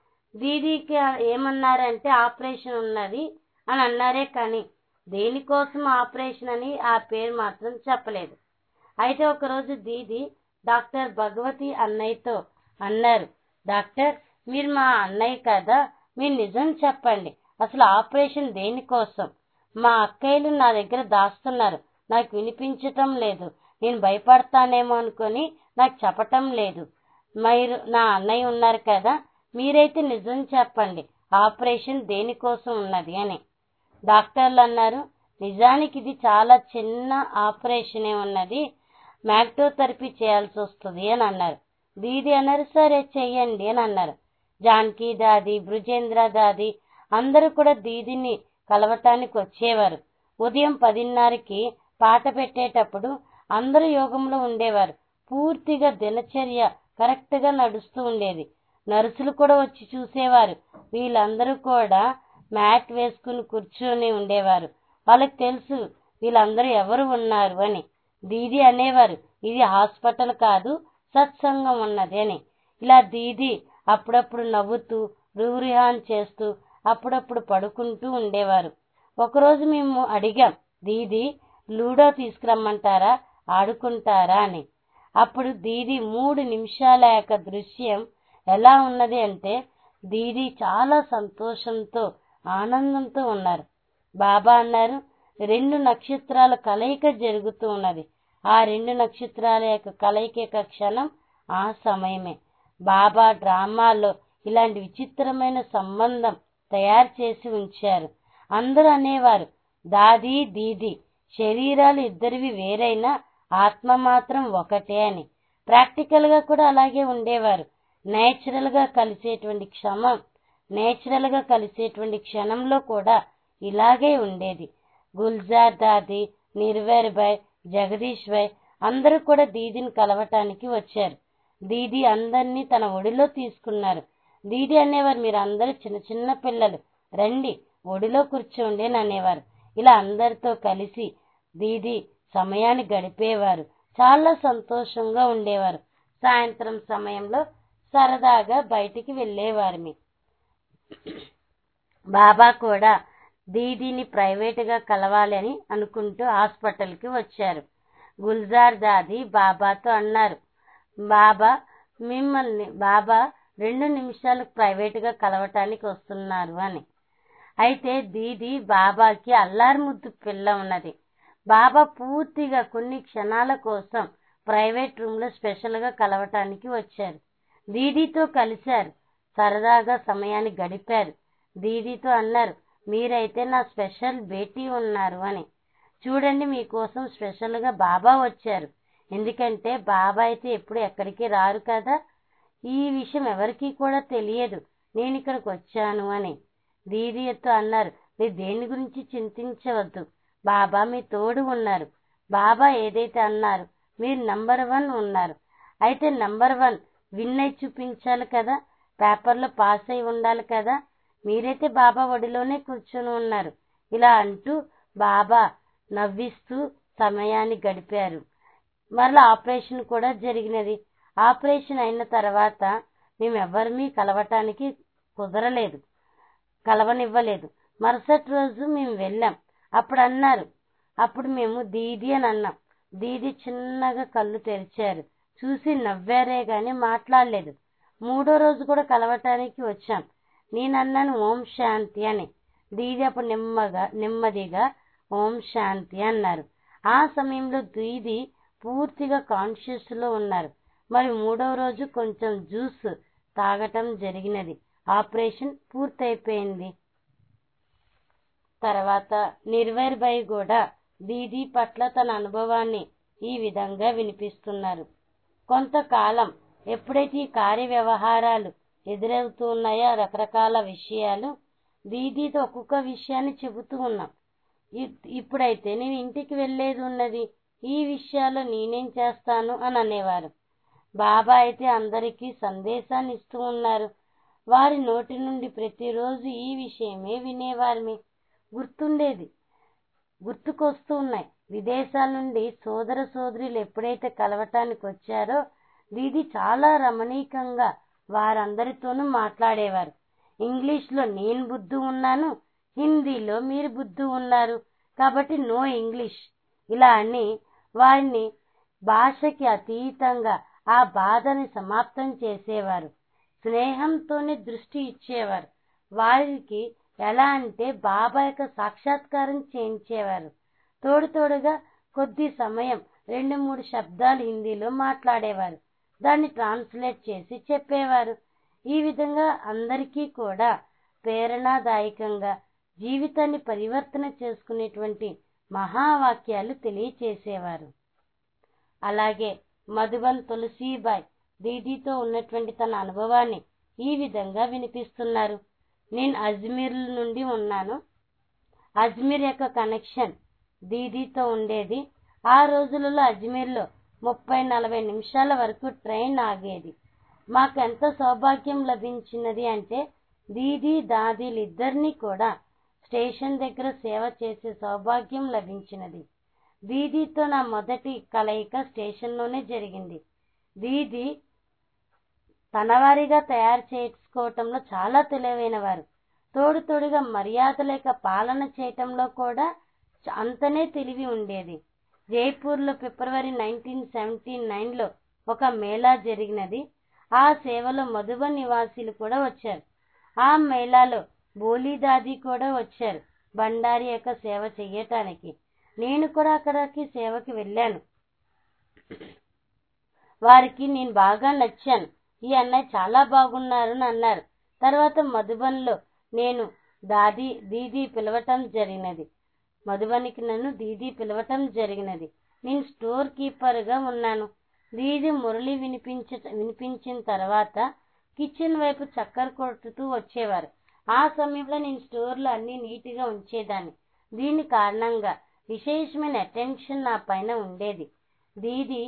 దీదీకి ఏమన్నారంటే ఆపరేషన్ ఉన్నది అని అన్నారే కానీ దేనికోసం ఆపరేషన్ అని ఆ పేరు మాత్రం చెప్పలేదు అయితే ఒకరోజు దీది డాక్టర్ భగవతి అన్నయ్యతో అన్నారు డాక్టర్ మీరు మా అన్నయ్య కదా మీరు నిజం చెప్పండి అసలు ఆపరేషన్ దేనికోసం మా అక్కయ్యలు నా దగ్గర దాస్తున్నారు నాకు వినిపించటం లేదు నేను భయపడతానేమో అనుకొని నాకు చెప్పటం లేదు మీరు నా అన్నయ్య ఉన్నారు కదా మీరైతే నిజం చెప్పండి ఆపరేషన్ దేనికోసం ఉన్నది అని డాక్టర్లు అన్నారు నిజానికి ఇది చాలా చిన్న ఆపరేషనే ఉన్నది మ్యాక్టోథెరపీ చేయాల్సి వస్తుంది అని అన్నారు దీది అన్నారు సరే చెయ్యండి అని అన్నారు జానకి దాది బృజేంద్ర దాది అందరూ కూడా దీదిని కలవటానికి వచ్చేవారు ఉదయం పదిన్నరకి పాట పెట్టేటప్పుడు అందరూ యోగంలో ఉండేవారు పూర్తిగా దినచర్య కరెక్ట్ గా నడుస్తూ ఉండేది నర్సులు కూడా వచ్చి చూసేవారు వీళ్ళందరూ కూడా మ్యాట్ వేసుకుని కూర్చొని ఉండేవారు వాళ్ళకి తెలుసు వీళ్ళందరూ ఎవరు ఉన్నారు అని దీది అనేవారు ఇది హాస్పిటల్ కాదు సత్సంగం ఉన్నది అని ఇలా దీది అప్పుడప్పుడు నవ్వుతూ రూరిహాన్ చేస్తూ అప్పుడప్పుడు పడుకుంటూ ఉండేవారు ఒకరోజు మేము అడిగాం దీది లూడో తీసుకురమ్మంటారా ఆడుకుంటారా అని అప్పుడు దీది మూడు నిమిషాల యొక్క దృశ్యం ఎలా ఉన్నది అంటే దీది చాలా సంతోషంతో ఆనందంతో ఉన్నారు బాబా అన్నారు రెండు నక్షత్రాల కలయిక జరుగుతూ ఉన్నది ఆ రెండు నక్షత్రాల యొక్క కలయిక యొక్క క్షణం ఆ సమయమే బాబా డ్రామాలో ఇలాంటి విచిత్రమైన సంబంధం తయారు చేసి ఉంచారు అందరూ అనేవారు దాది దీది శరీరాలు ఇద్దరివి వేరైనా ఆత్మ మాత్రం ఒకటే అని ప్రాక్టికల్ గా కూడా అలాగే ఉండేవారు నేచురల్ గా కలిసేటువంటి క్షమం నేచురల్ గా కలిసేటువంటి క్షణంలో కూడా ఇలాగే ఉండేది గుల్జార్ దాది నిర్వేర్ భాయ్ జగదీష్ భాయ్ అందరూ కూడా దీదిని కలవటానికి వచ్చారు దీది అందరినీ తన ఒడిలో తీసుకున్నారు దీది అనేవారు మీరు అందరూ చిన్న చిన్న పిల్లలు రండి ఒడిలో కూర్చోండి అని అనేవారు ఇలా అందరితో కలిసి దీది సమయాన్ని గడిపేవారు చాలా సంతోషంగా ఉండేవారు సాయంత్రం సమయంలో సరదాగా బయటికి వెళ్ళేవారు బాబా కూడా దీదీని ప్రైవేటుగా కలవాలి అని అనుకుంటూ హాస్పిటల్కి వచ్చారు గుల్జార్ దాది బాబాతో అన్నారు బాబా మిమ్మల్ని బాబా రెండు నిమిషాలకు ప్రైవేటుగా కలవటానికి వస్తున్నారు అని అయితే దీది బాబాకి అల్లారు ముద్దు పిల్ల ఉన్నది బాబా పూర్తిగా కొన్ని క్షణాల కోసం ప్రైవేట్ రూమ్ లో స్పెషల్ గా కలవటానికి వచ్చారు దీదీతో కలిశారు సరదాగా సమయాన్ని గడిపారు దీదీతో అన్నారు మీరైతే నా స్పెషల్ బేటీ ఉన్నారు అని చూడండి మీకోసం స్పెషల్ గా బాబా వచ్చారు ఎందుకంటే బాబా అయితే ఎప్పుడు ఎక్కడికి రారు కదా ఈ విషయం ఎవరికీ కూడా తెలియదు నేను ఇక్కడికి వచ్చాను అని దీదీతో అన్నారు మీరు దేని గురించి చింతించవద్దు బాబా మీ తోడు ఉన్నారు బాబా ఏదైతే అన్నారు మీరు నంబర్ వన్ ఉన్నారు అయితే నంబర్ వన్ విన్ అయి చూపించాలి కదా పేపర్లో పాస్ అయి ఉండాలి కదా మీరైతే బాబా ఒడిలోనే కూర్చొని ఉన్నారు ఇలా అంటూ బాబా నవ్విస్తూ సమయాన్ని గడిపారు మరలా ఆపరేషన్ కూడా జరిగినది ఆపరేషన్ అయిన తర్వాత మేము ఎవరిని కలవటానికి కుదరలేదు కలవనివ్వలేదు మరుసటి రోజు మేము వెళ్ళాం అప్పుడు అన్నారు అప్పుడు మేము దీది అని అన్నాం దీది చిన్నగా కళ్ళు తెరిచారు చూసి నవ్వారే గాని మాట్లాడలేదు మూడో రోజు కూడా కలవటానికి వచ్చాం నేనన్నాను ఓం శాంతి అని దీది అప్పుడు నెమ్మగా నెమ్మదిగా ఓం శాంతి అన్నారు ఆ సమయంలో దీది పూర్తిగా కాన్షియస్ లో ఉన్నారు మరి మూడవ రోజు కొంచెం జ్యూస్ తాగటం జరిగినది ఆపరేషన్ పూర్తయిపోయింది తర్వాత నిర్వైర్ బై కూడా దీది పట్ల తన అనుభవాన్ని ఈ విధంగా వినిపిస్తున్నారు కొంతకాలం ఎప్పుడైతే ఈ కార్య వ్యవహారాలు ఎదురవుతూ ఉన్నాయో రకరకాల విషయాలు దీదీతో ఒక్కొక్క విషయాన్ని చెబుతూ ఉన్నాం ఇప్పుడైతే నేను ఇంటికి వెళ్ళేది ఉన్నది ఈ విషయాల్లో నేనేం చేస్తాను అని అనేవారు బాబా అయితే అందరికీ సందేశాన్ని ఇస్తూ ఉన్నారు వారి నోటి నుండి ప్రతిరోజు ఈ విషయమే వినేవారిని గుర్తుండేది గుర్తుకొస్తూ ఉన్నాయి విదేశాల నుండి సోదర సోదరులు ఎప్పుడైతే కలవటానికి వచ్చారో దీది చాలా రమణీకంగా వారందరితోనూ మాట్లాడేవారు ఇంగ్లీష్ లో నేను బుద్ధి ఉన్నాను హిందీలో మీరు బుద్ధి ఉన్నారు కాబట్టి నో ఇంగ్లీష్ ఇలా అని వారిని భాషకి అతీతంగా ఆ బాధని సమాప్తం చేసేవారు స్నేహంతోనే దృష్టి ఇచ్చేవారు వారికి ఎలా అంటే బాబా యొక్క సాక్షాత్కారం చేయించేవారు తోడు తోడుగా కొద్ది సమయం రెండు మూడు శబ్దాలు హిందీలో మాట్లాడేవారు దాన్ని ట్రాన్స్లేట్ చేసి చెప్పేవారు ఈ విధంగా అందరికీ కూడా ప్రేరణాదాయకంగా జీవితాన్ని పరివర్తన చేసుకునేటువంటి మహావాక్యాలు తెలియచేసేవారు అలాగే మధుబన్ తులసీబాయ్ దీదీతో ఉన్నటువంటి తన అనుభవాన్ని ఈ విధంగా వినిపిస్తున్నారు నేను అజ్మీర్ నుండి ఉన్నాను అజ్మీర్ యొక్క కనెక్షన్ దీదీతో ఉండేది ఆ రోజులలో అజ్మీర్లో ముప్పై నలభై నిమిషాల వరకు ట్రైన్ ఆగేది మాకు ఎంత సౌభాగ్యం లభించినది అంటే దీదీ దాదీలిద్దరినీ కూడా స్టేషన్ దగ్గర సేవ చేసే సౌభాగ్యం లభించినది దీదీతో నా మొదటి కలయిక స్టేషన్లోనే జరిగింది దీది తనవారిగా తయారు చేసుకోవటంలో చాలా తెలివైన వారు తోడు తోడుగా మర్యాద లేక పాలన చేయటంలో కూడా అంతనే తెలివి ఉండేది జైపూర్లో ఫిబ్రవరి నైన్టీన్ సెవెంటీ నైన్లో ఒక మేళా జరిగినది ఆ సేవలో మధుబన్ నివాసీలు కూడా వచ్చారు ఆ మేళాలో బోలీదాది కూడా వచ్చారు బండారి యొక్క సేవ చెయ్యటానికి నేను కూడా అక్కడికి సేవకి వెళ్ళాను వారికి నేను బాగా నచ్చాను ఈ అన్నయ్య చాలా బాగున్నారు అని అన్నారు తర్వాత మధుబన్లో నేను దాది దీదీ పిలవటం జరిగినది మధుబనికి నన్ను దీదీ పిలవటం జరిగినది నేను స్టోర్ కీపర్గా ఉన్నాను దీది మురళి వినిపించ వినిపించిన తర్వాత కిచెన్ వైపు చక్కర కొట్టుతూ వచ్చేవారు ఆ సమయంలో నేను స్టోర్లో అన్ని నీట్గా ఉంచేదాన్ని దీని కారణంగా విశేషమైన అటెన్షన్ నా పైన ఉండేది దీది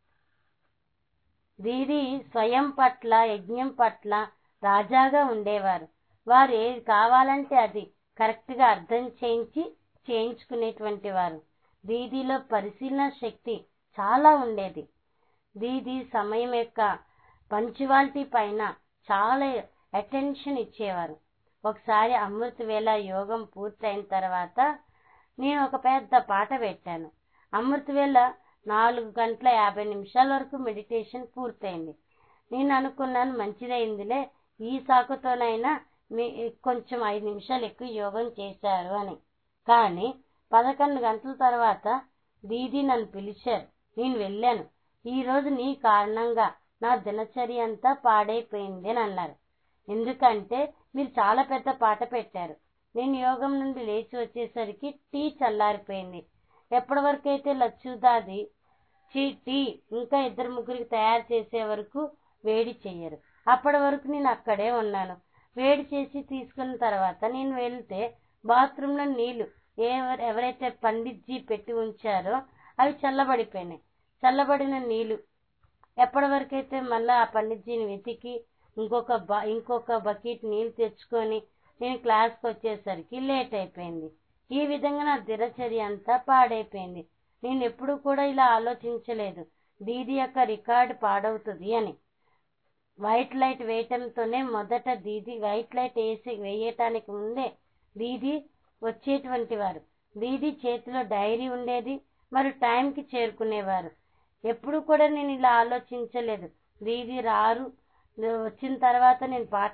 దీది స్వయం పట్ల యజ్ఞం పట్ల రాజాగా ఉండేవారు వారు ఏది కావాలంటే అది కరెక్ట్గా అర్థం చేయించి చేయించుకునేటువంటి వారు దీదిలో పరిశీలన శక్తి చాలా ఉండేది దీది సమయం యొక్క పంచువాలిటీ పైన చాలా అటెన్షన్ ఇచ్చేవారు ఒకసారి అమృత వేళ యోగం పూర్తయిన తర్వాత నేను ఒక పెద్ద పాట పెట్టాను అమృత వేళ నాలుగు గంటల యాభై నిమిషాల వరకు మెడిటేషన్ పూర్తయింది నేను అనుకున్నాను మంచిదైందిలే ఈ సాకుతోనైనా మీ కొంచెం ఐదు నిమిషాలు ఎక్కువ యోగం చేశారు అని కానీ పదకొండు గంటల తర్వాత దీది నన్ను పిలిచారు నేను వెళ్ళాను ఈ రోజు నీ కారణంగా నా దినచర్య అంతా పాడైపోయింది అని అన్నారు ఎందుకంటే మీరు చాలా పెద్ద పాట పెట్టారు నేను యోగం నుండి లేచి వచ్చేసరికి టీ చల్లారిపోయింది ఎప్పటి వరకు అయితే లచ్చుదాది చీ టీ ఇంకా ఇద్దరు ముగ్గురికి తయారు చేసే వరకు వేడి చెయ్యరు అప్పటి వరకు నేను అక్కడే ఉన్నాను వేడి చేసి తీసుకున్న తర్వాత నేను వెళ్తే బాత్రూంలో నీళ్లు ఎవరు ఎవరైతే పండిట్జీ పెట్టి ఉంచారో అవి చల్లబడిపోయినాయి చల్లబడిన నీళ్లు ఎప్పటి వరకైతే మళ్ళీ ఆ పండిట్జీని వెతికి ఇంకొక బ ఇంకొక బకెట్ నీళ్ళు తెచ్చుకొని నేను క్లాస్కి వచ్చేసరికి లేట్ అయిపోయింది ఈ విధంగా నా దినచర్య అంతా పాడైపోయింది నేను ఎప్పుడు కూడా ఇలా ఆలోచించలేదు దీది యొక్క రికార్డు పాడవుతుంది అని వైట్ లైట్ వేయటంతోనే మొదట దీది వైట్ లైట్ వేసి వేయటానికి ముందే దీది వచ్చేటువంటి వారు దీది చేతిలో డైరీ ఉండేది మరి టైంకి చేరుకునేవారు ఎప్పుడు కూడా నేను ఇలా ఆలోచించలేదు దీది రారు వచ్చిన తర్వాత నేను పాట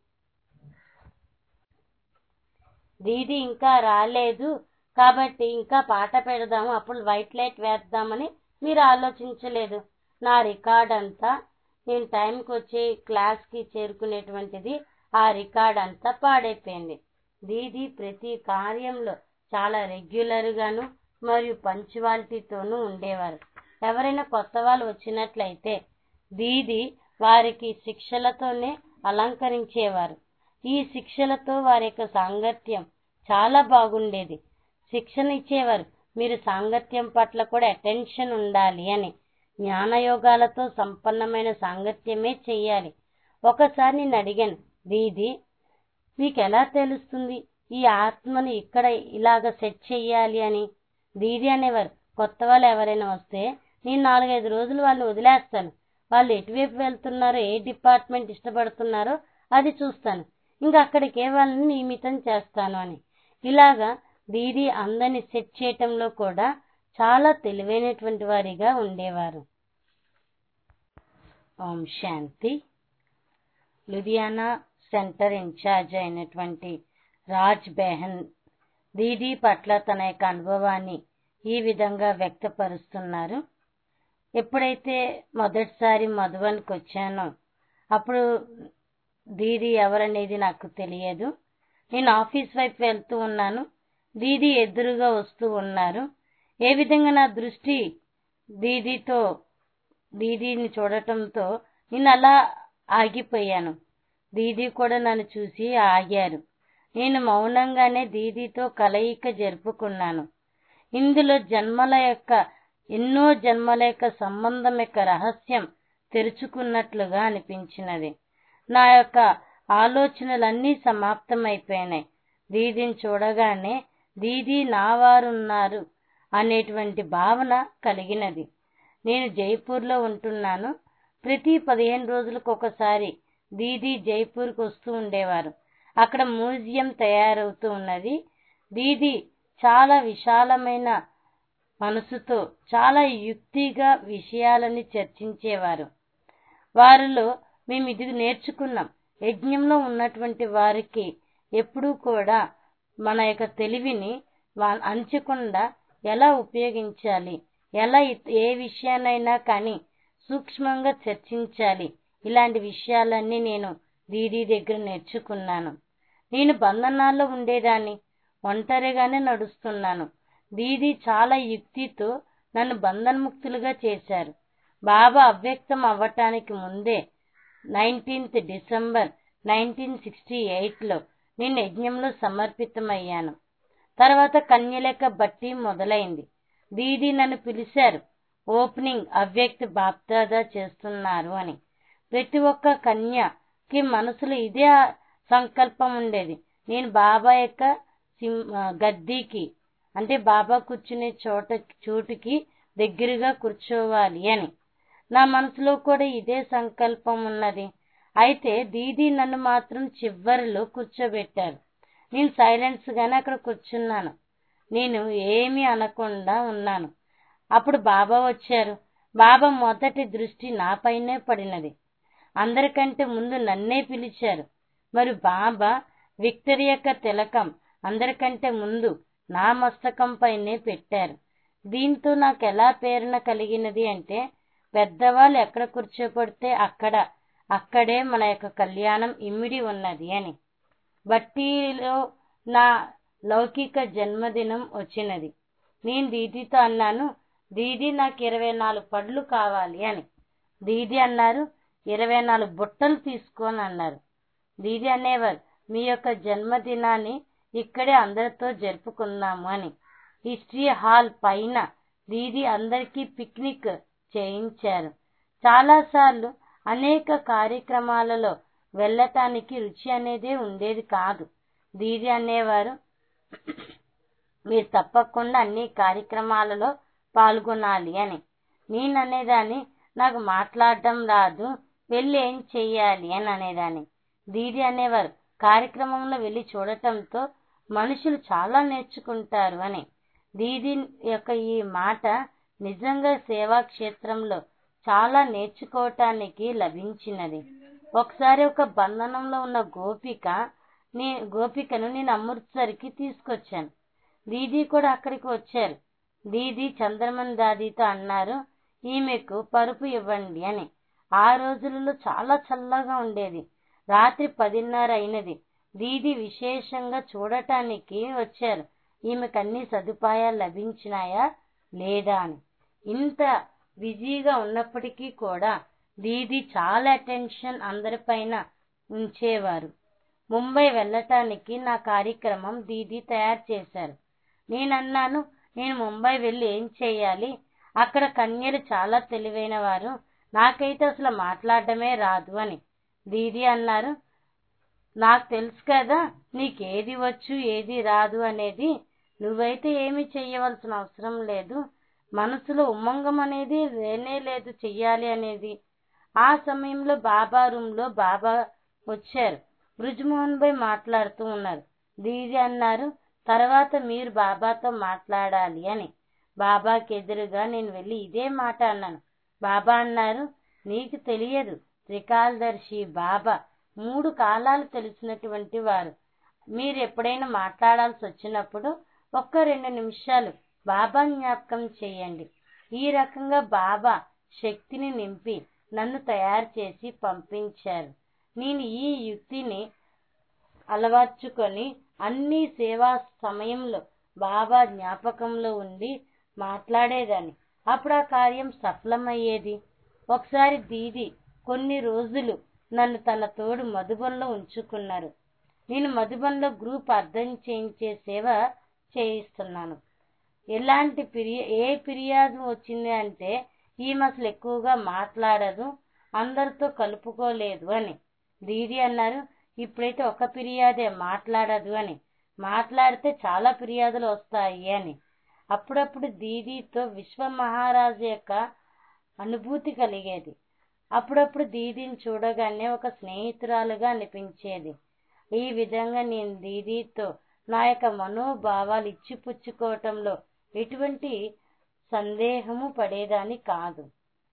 దీది ఇంకా రాలేదు కాబట్టి ఇంకా పాట పెడదాము అప్పుడు వైట్ లైట్ వేద్దామని మీరు ఆలోచించలేదు నా రికార్డ్ అంతా నేను టైంకి వచ్చి క్లాస్కి చేరుకునేటువంటిది ఆ రికార్డ్ అంతా పాడైపోయింది దీది ప్రతి కార్యంలో చాలా రెగ్యులర్గాను మరియు పంచువాలిటీతోనూ ఉండేవారు ఎవరైనా కొత్త వాళ్ళు వచ్చినట్లయితే దీది వారికి శిక్షలతోనే అలంకరించేవారు ఈ శిక్షలతో వారి యొక్క సాంగత్యం చాలా బాగుండేది శిక్షణ ఇచ్చేవారు మీరు సాంగత్యం పట్ల కూడా అటెన్షన్ ఉండాలి అని జ్ఞానయోగాలతో సంపన్నమైన సాంగత్యమే చెయ్యాలి ఒకసారి నేను అడిగాను దీది మీకు ఎలా తెలుస్తుంది ఈ ఆత్మని ఇక్కడ ఇలాగ సెట్ చెయ్యాలి అని దీది అనేవారు కొత్త వాళ్ళు ఎవరైనా వస్తే నేను నాలుగైదు రోజులు వాళ్ళని వదిలేస్తాను వాళ్ళు ఎటువైపు వెళ్తున్నారో ఏ డిపార్ట్మెంట్ ఇష్టపడుతున్నారో అది చూస్తాను ఇంకా అక్కడికే వాళ్ళని నియమితం చేస్తాను అని ఇలాగా దీది అందరిని సెట్ చేయటంలో కూడా చాలా తెలివైనటువంటి వారిగా ఉండేవారు ఓం శాంతి లుధియానా సెంటర్ ఇన్ఛార్జ్ అయినటువంటి రాజ్ బెహన్ దీదీ పట్ల తన యొక్క అనుభవాన్ని ఈ విధంగా వ్యక్తపరుస్తున్నారు ఎప్పుడైతే మొదటిసారి మధువన్కి వచ్చానో అప్పుడు దీది ఎవరనేది నాకు తెలియదు నేను ఆఫీస్ వైపు వెళ్తూ ఉన్నాను దీది ఎదురుగా వస్తూ ఉన్నారు ఏ విధంగా నా దృష్టి దీదీతో దీదీని చూడటంతో నేను అలా ఆగిపోయాను దీదీ కూడా నన్ను చూసి ఆగారు నేను మౌనంగానే దీదీతో కలయిక జరుపుకున్నాను ఇందులో జన్మల యొక్క ఎన్నో జన్మల యొక్క సంబంధం యొక్క రహస్యం తెరుచుకున్నట్లుగా అనిపించినది నా యొక్క ఆలోచనలన్నీ సమాప్తమైపోయినాయి దీదిని చూడగానే దీది నా వారున్నారు అనేటువంటి భావన కలిగినది నేను జైపూర్లో ఉంటున్నాను ప్రతి పదిహేను రోజులకు ఒకసారి దీది జైపూర్కి వస్తూ ఉండేవారు అక్కడ మ్యూజియం తయారవుతూ ఉన్నది దీది చాలా విశాలమైన మనసుతో చాలా యుక్తిగా విషయాలని చర్చించేవారు వారిలో మేము ఇది నేర్చుకున్నాం యజ్ఞంలో ఉన్నటువంటి వారికి ఎప్పుడూ కూడా మన యొక్క తెలివిని అంచకుండా ఎలా ఉపయోగించాలి ఎలా ఏ విషయాన్నైనా కానీ సూక్ష్మంగా చర్చించాలి ఇలాంటి విషయాలన్నీ నేను దీదీ దగ్గర నేర్చుకున్నాను నేను బంధనాల్లో ఉండేదాన్ని ఒంటరిగానే నడుస్తున్నాను దీది చాలా యుక్తితో నన్ను బంధన్ముక్తులుగా చేశారు బాబా అవ్యక్తం అవ్వటానికి ముందే నైన్టీన్త్ డిసెంబర్ నైన్టీన్ సిక్స్టీ ఎయిట్లో నేను యజ్ఞంలో సమర్పితమయ్యాను తర్వాత కన్యలక బట్టి మొదలైంది దీది నన్ను పిలిచారు ఓపెనింగ్ అవ్యక్త బాప్దాదా చేస్తున్నారు అని ప్రతి ఒక్క కన్యకి మనసులో ఇదే సంకల్పం ఉండేది నేను బాబా యొక్క గద్దీకి అంటే బాబా కూర్చునే చోట చోటుకి దగ్గరగా కూర్చోవాలి అని నా మనసులో కూడా ఇదే సంకల్పం ఉన్నది అయితే దీది నన్ను మాత్రం చివరిలో కూర్చోబెట్టారు నేను సైలెన్స్ గానే అక్కడ కూర్చున్నాను నేను ఏమీ అనకుండా ఉన్నాను అప్పుడు బాబా వచ్చారు బాబా మొదటి దృష్టి నాపైనే పడినది అందరికంటే ముందు నన్నే పిలిచారు మరి బాబా విక్టరీ యొక్క తిలకం అందరికంటే ముందు నా మస్తకం పైనే పెట్టారు దీంతో నాకు ఎలా ప్రేరణ కలిగినది అంటే పెద్దవాళ్ళు ఎక్కడ కూర్చోబడితే అక్కడ అక్కడే మన యొక్క కళ్యాణం ఇమిడి ఉన్నది అని బట్టీలో నా లౌకిక జన్మదినం వచ్చినది నేను దీదీతో అన్నాను దీదీ నాకు ఇరవై నాలుగు పళ్ళు కావాలి అని దీది అన్నారు ఇరవై నాలుగు బుట్టలు తీసుకొని అన్నారు దీది అనేవారు మీ యొక్క జన్మదినాన్ని ఇక్కడే అందరితో జరుపుకుందాము అని హిస్టరీ హాల్ పైన దీది అందరికీ పిక్నిక్ చేయించారు చాలాసార్లు అనేక కార్యక్రమాలలో వెళ్ళటానికి రుచి అనేదే ఉండేది కాదు దీది అనేవారు మీరు తప్పకుండా అన్ని కార్యక్రమాలలో పాల్గొనాలి అని నేను అనేదాన్ని నాకు మాట్లాడటం రాదు వెళ్ళి ఏం చెయ్యాలి అని అనేదాన్ని దీది అనేవారు కార్యక్రమంలో వెళ్ళి చూడటంతో మనుషులు చాలా నేర్చుకుంటారు అని దీది యొక్క ఈ మాట నిజంగా సేవా క్షేత్రంలో చాలా నేర్చుకోవటానికి లభించినది ఒకసారి ఒక బంధనంలో ఉన్న గోపిక నీ గోపికను నేను అమృత్సర్కి తీసుకొచ్చాను దీది కూడా అక్కడికి వచ్చారు దీది చంద్రమన్ దాదీతో అన్నారు ఈమెకు పరుపు ఇవ్వండి అని ఆ రోజులలో చాలా చల్లగా ఉండేది రాత్రి పదిన్నర అయినది దీది విశేషంగా చూడటానికి వచ్చారు ఈమెకు అన్ని సదుపాయాలు లభించినాయా లేదా అని ఇంత బిజీగా ఉన్నప్పటికీ కూడా దీది చాలా అటెన్షన్ అందరిపైన ఉంచేవారు ముంబై వెళ్ళటానికి నా కార్యక్రమం దీది తయారు చేశారు నేను అన్నాను నేను ముంబై వెళ్ళి ఏం చేయాలి అక్కడ కన్యలు చాలా తెలివైన వారు నాకైతే అసలు మాట్లాడటమే రాదు అని దీది అన్నారు నాకు తెలుసు కదా నీకేది వచ్చు ఏది రాదు అనేది నువ్వైతే ఏమి చెయ్యవలసిన అవసరం లేదు మనసులో ఉమ్మంగం అనేది లేనే లేదు చెయ్యాలి అనేది ఆ సమయంలో బాబా రూమ్లో బాబా వచ్చారు బ్రిజ్మోహన్ భాయ్ మాట్లాడుతూ ఉన్నారు దీది అన్నారు తర్వాత మీరు బాబాతో మాట్లాడాలి అని బాబాకి ఎదురుగా నేను వెళ్ళి ఇదే మాట అన్నాను బాబా అన్నారు నీకు తెలియదు త్రికాలదర్శి బాబా మూడు కాలాలు తెలిసినటువంటి వారు మీరు ఎప్పుడైనా మాట్లాడాల్సి వచ్చినప్పుడు ఒక్క రెండు నిమిషాలు బాబా జ్ఞాపకం చేయండి ఈ రకంగా బాబా శక్తిని నింపి నన్ను తయారు చేసి పంపించారు నేను ఈ యుక్తిని అలవర్చుకొని అన్ని సేవా సమయంలో బాబా జ్ఞాపకంలో ఉండి మాట్లాడేదాన్ని అప్పుడు ఆ కార్యం సఫలమయ్యేది ఒకసారి దీది కొన్ని రోజులు నన్ను తన తోడు మధుబన్లో ఉంచుకున్నారు నేను మధుబన్లో గ్రూప్ అర్థం చేయించే సేవ చేయిస్తున్నాను ఎలాంటి ఫిర్యా ఏ ఫిర్యాదు వచ్చింది అంటే ఈమె అసలు ఎక్కువగా మాట్లాడదు అందరితో కలుపుకోలేదు అని దీది అన్నారు ఇప్పుడైతే ఒక ఫిర్యాదే మాట్లాడదు అని మాట్లాడితే చాలా ఫిర్యాదులు వస్తాయి అని అప్పుడప్పుడు దీదీతో విశ్వ మహారాజు యొక్క అనుభూతి కలిగేది అప్పుడప్పుడు దీదీని చూడగానే ఒక స్నేహితురాలుగా అనిపించేది ఈ విధంగా నేను దీదీతో నా యొక్క మనోభావాలు ఇచ్చిపుచ్చుకోవటంలో ఎటువంటి సందేహము పడేదాన్ని కాదు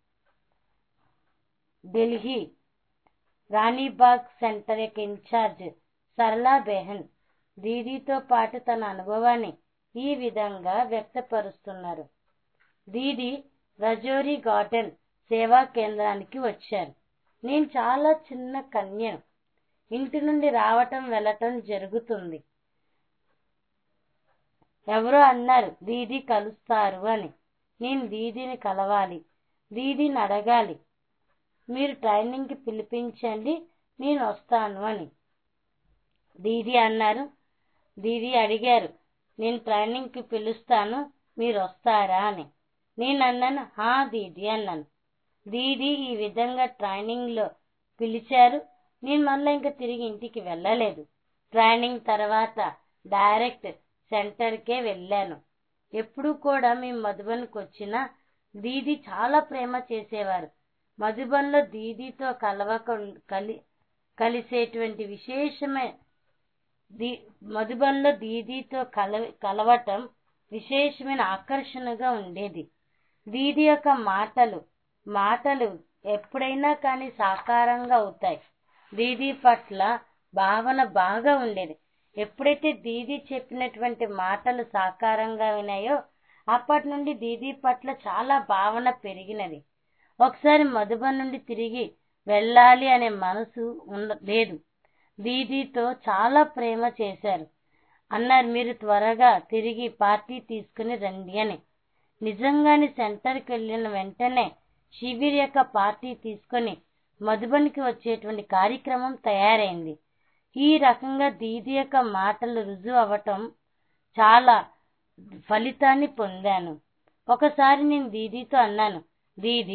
ఢిల్లీ రాణిబాగ్ సెంటర్ యొక్క ఇన్ఛార్జ్ సరళా బెహన్ దీదీతో పాటు తన అనుభవాన్ని ఈ విధంగా వ్యక్తపరుస్తున్నారు దీది రజోరీ గార్డెన్ సేవా కేంద్రానికి వచ్చారు నేను చాలా చిన్న కన్యను ఇంటి నుండి రావటం వెళ్ళటం జరుగుతుంది ఎవరో అన్నారు దీది కలుస్తారు అని నేను దీదిని కలవాలి దీదిని అడగాలి మీరు ట్రైనింగ్కి పిలిపించండి నేను వస్తాను అని దీది అన్నారు దీది అడిగారు నేను ట్రైనింగ్కి పిలుస్తాను మీరు వస్తారా అని నేను అన్నాను హా దీది అన్నాను దీది ఈ విధంగా ట్రైనింగ్లో పిలిచారు నేను మళ్ళీ ఇంకా తిరిగి ఇంటికి వెళ్ళలేదు ట్రైనింగ్ తర్వాత డైరెక్ట్ సెంటర్కే వెళ్ళాను ఎప్పుడు కూడా మేము మధుబన్కి వచ్చినా దీది చాలా ప్రేమ చేసేవారు మధుబన్లో దీదీతో కలవక కలి కలిసేటువంటి విశేషమే దీ మధుబన్లో దీదీతో కల కలవటం విశేషమైన ఆకర్షణగా ఉండేది దీది యొక్క మాటలు మాటలు ఎప్పుడైనా కానీ సాకారంగా అవుతాయి దీది పట్ల భావన బాగా ఉండేది ఎప్పుడైతే దీది చెప్పినటువంటి మాటలు సాకారంగా వినాయో అప్పటి నుండి దీది పట్ల చాలా భావన పెరిగినది ఒకసారి మధుబన్ నుండి తిరిగి వెళ్ళాలి అనే మనసు ఉండ లేదు దీదీతో చాలా ప్రేమ చేశారు అన్నారు మీరు త్వరగా తిరిగి పార్టీ తీసుకుని రండి అని నిజంగానే సెంటర్కి వెళ్ళిన వెంటనే శిబిర్ యొక్క పార్టీ తీసుకొని మధుబన్కి వచ్చేటువంటి కార్యక్రమం తయారైంది ఈ రకంగా దీది యొక్క మాటలు రుజువు అవ్వటం చాలా ఫలితాన్ని పొందాను ఒకసారి నేను దీదీతో అన్నాను దీది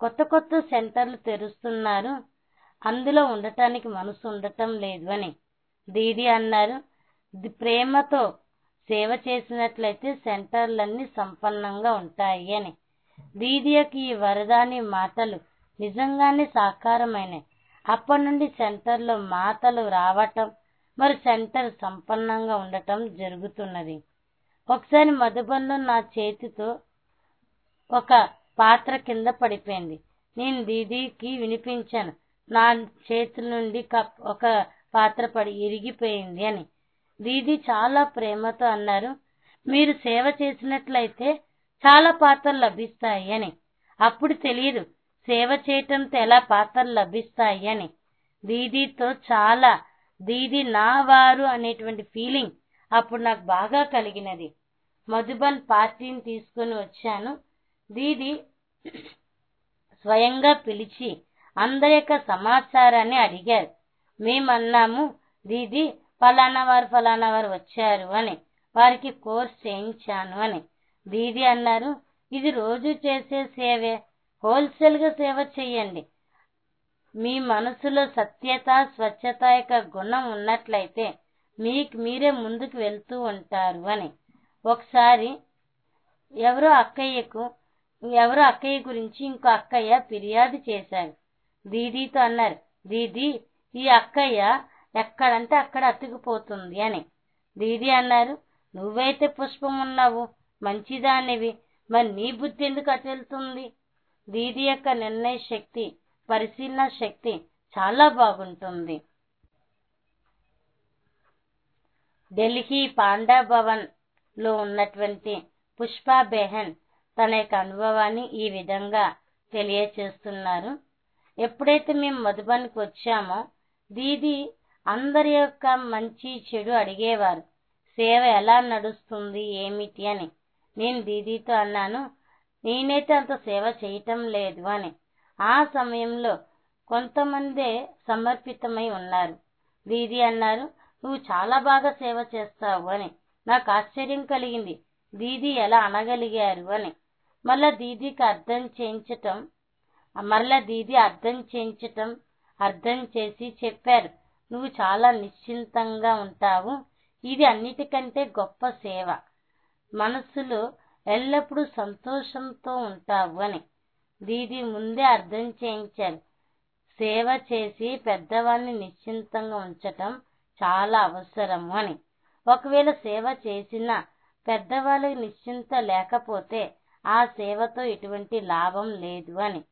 కొత్త కొత్త సెంటర్లు తెరుస్తున్నారు అందులో ఉండటానికి మనసు ఉండటం లేదు అని దీది అన్నారు "ది- ప్రేమతో సేవ చేసినట్లయితే సెంటర్లన్నీ సంపన్నంగా ఉంటాయి అని దీది యొక్క ఈ వరదాని మాటలు నిజంగానే సాకారమైనాయి అప్పటి నుండి సెంటర్లో మాటలు రావటం మరి సెంటర్ సంపన్నంగా ఉండటం జరుగుతున్నది ఒకసారి మధుబన్లో నా చేతితో ఒక పాత్ర కింద పడిపోయింది నేను దీదీకి వినిపించాను నా చేతుల నుండి కప్ ఒక పాత్ర పడి ఇరిగిపోయింది అని దీది చాలా ప్రేమతో అన్నారు మీరు సేవ చేసినట్లయితే చాలా పాత్రలు లభిస్తాయి అని అప్పుడు తెలియదు సేవ చేయటంతో ఎలా పాత్రలు లభిస్తాయి అని దీదీతో చాలా దీది నా వారు అనేటువంటి ఫీలింగ్ అప్పుడు నాకు బాగా కలిగినది మధుబన్ పార్టీని తీసుకొని వచ్చాను దీది స్వయంగా పిలిచి అందరి యొక్క సమాచారాన్ని అడిగారు మేమన్నాము దీది ఫలానా వారు ఫలానా వారు వచ్చారు అని వారికి కోర్స్ చేయించాను అని దీది అన్నారు ఇది రోజు చేసే సేవే హోల్సేల్ గా సేవ చేయండి మీ మనసులో సత్యత స్వచ్ఛత యొక్క గుణం ఉన్నట్లయితే మీకు మీరే ముందుకు వెళ్తూ ఉంటారు అని ఒకసారి ఎవరో అక్కయ్యకు ఎవరో అక్కయ్య గురించి ఇంకో అక్కయ్య ఫిర్యాదు చేశారు దీదీతో అన్నారు దీది ఈ అక్కయ్య ఎక్కడంటే అక్కడ అతుకుపోతుంది అని దీది అన్నారు నువ్వైతే పుష్పం ఉన్నావు మంచిదానివి మరి నీ బుద్ధి ఎందుకు అటు వెళ్తుంది దీది యొక్క నిర్ణయ శక్తి పరిశీలన శక్తి చాలా బాగుంటుంది ఢిల్లీ పాండా భవన్ లో ఉన్నటువంటి పుష్పా బెహన్ తన యొక్క అనుభవాన్ని ఈ విధంగా తెలియచేస్తున్నారు ఎప్పుడైతే మేము మధుబన్కి వచ్చామో దీది అందరి యొక్క మంచి చెడు అడిగేవారు సేవ ఎలా నడుస్తుంది ఏమిటి అని నేను దీదీతో అన్నాను నేనైతే అంత సేవ చేయటం లేదు అని ఆ సమయంలో కొంతమందే సమర్పితమై ఉన్నారు దీది అన్నారు నువ్వు చాలా బాగా సేవ చేస్తావు అని నాకు ఆశ్చర్యం కలిగింది దీది ఎలా అనగలిగారు అని మళ్ళా దీదీకి అర్థం చేయించటం మరలా దీది అర్థం చేయించటం అర్థం చేసి చెప్పారు నువ్వు చాలా నిశ్చింతంగా ఉంటావు ఇది అన్నిటికంటే గొప్ప సేవ మనస్సులో ఎల్లప్పుడూ సంతోషంతో ఉంటావు అని దీది ముందే అర్థం చేయించారు సేవ చేసి పెద్దవాళ్ళని నిశ్చింతంగా ఉంచటం చాలా అవసరము అని ఒకవేళ సేవ చేసినా పెద్దవాళ్ళకి నిశ్చింత లేకపోతే ఆ సేవతో ఎటువంటి లాభం లేదు అని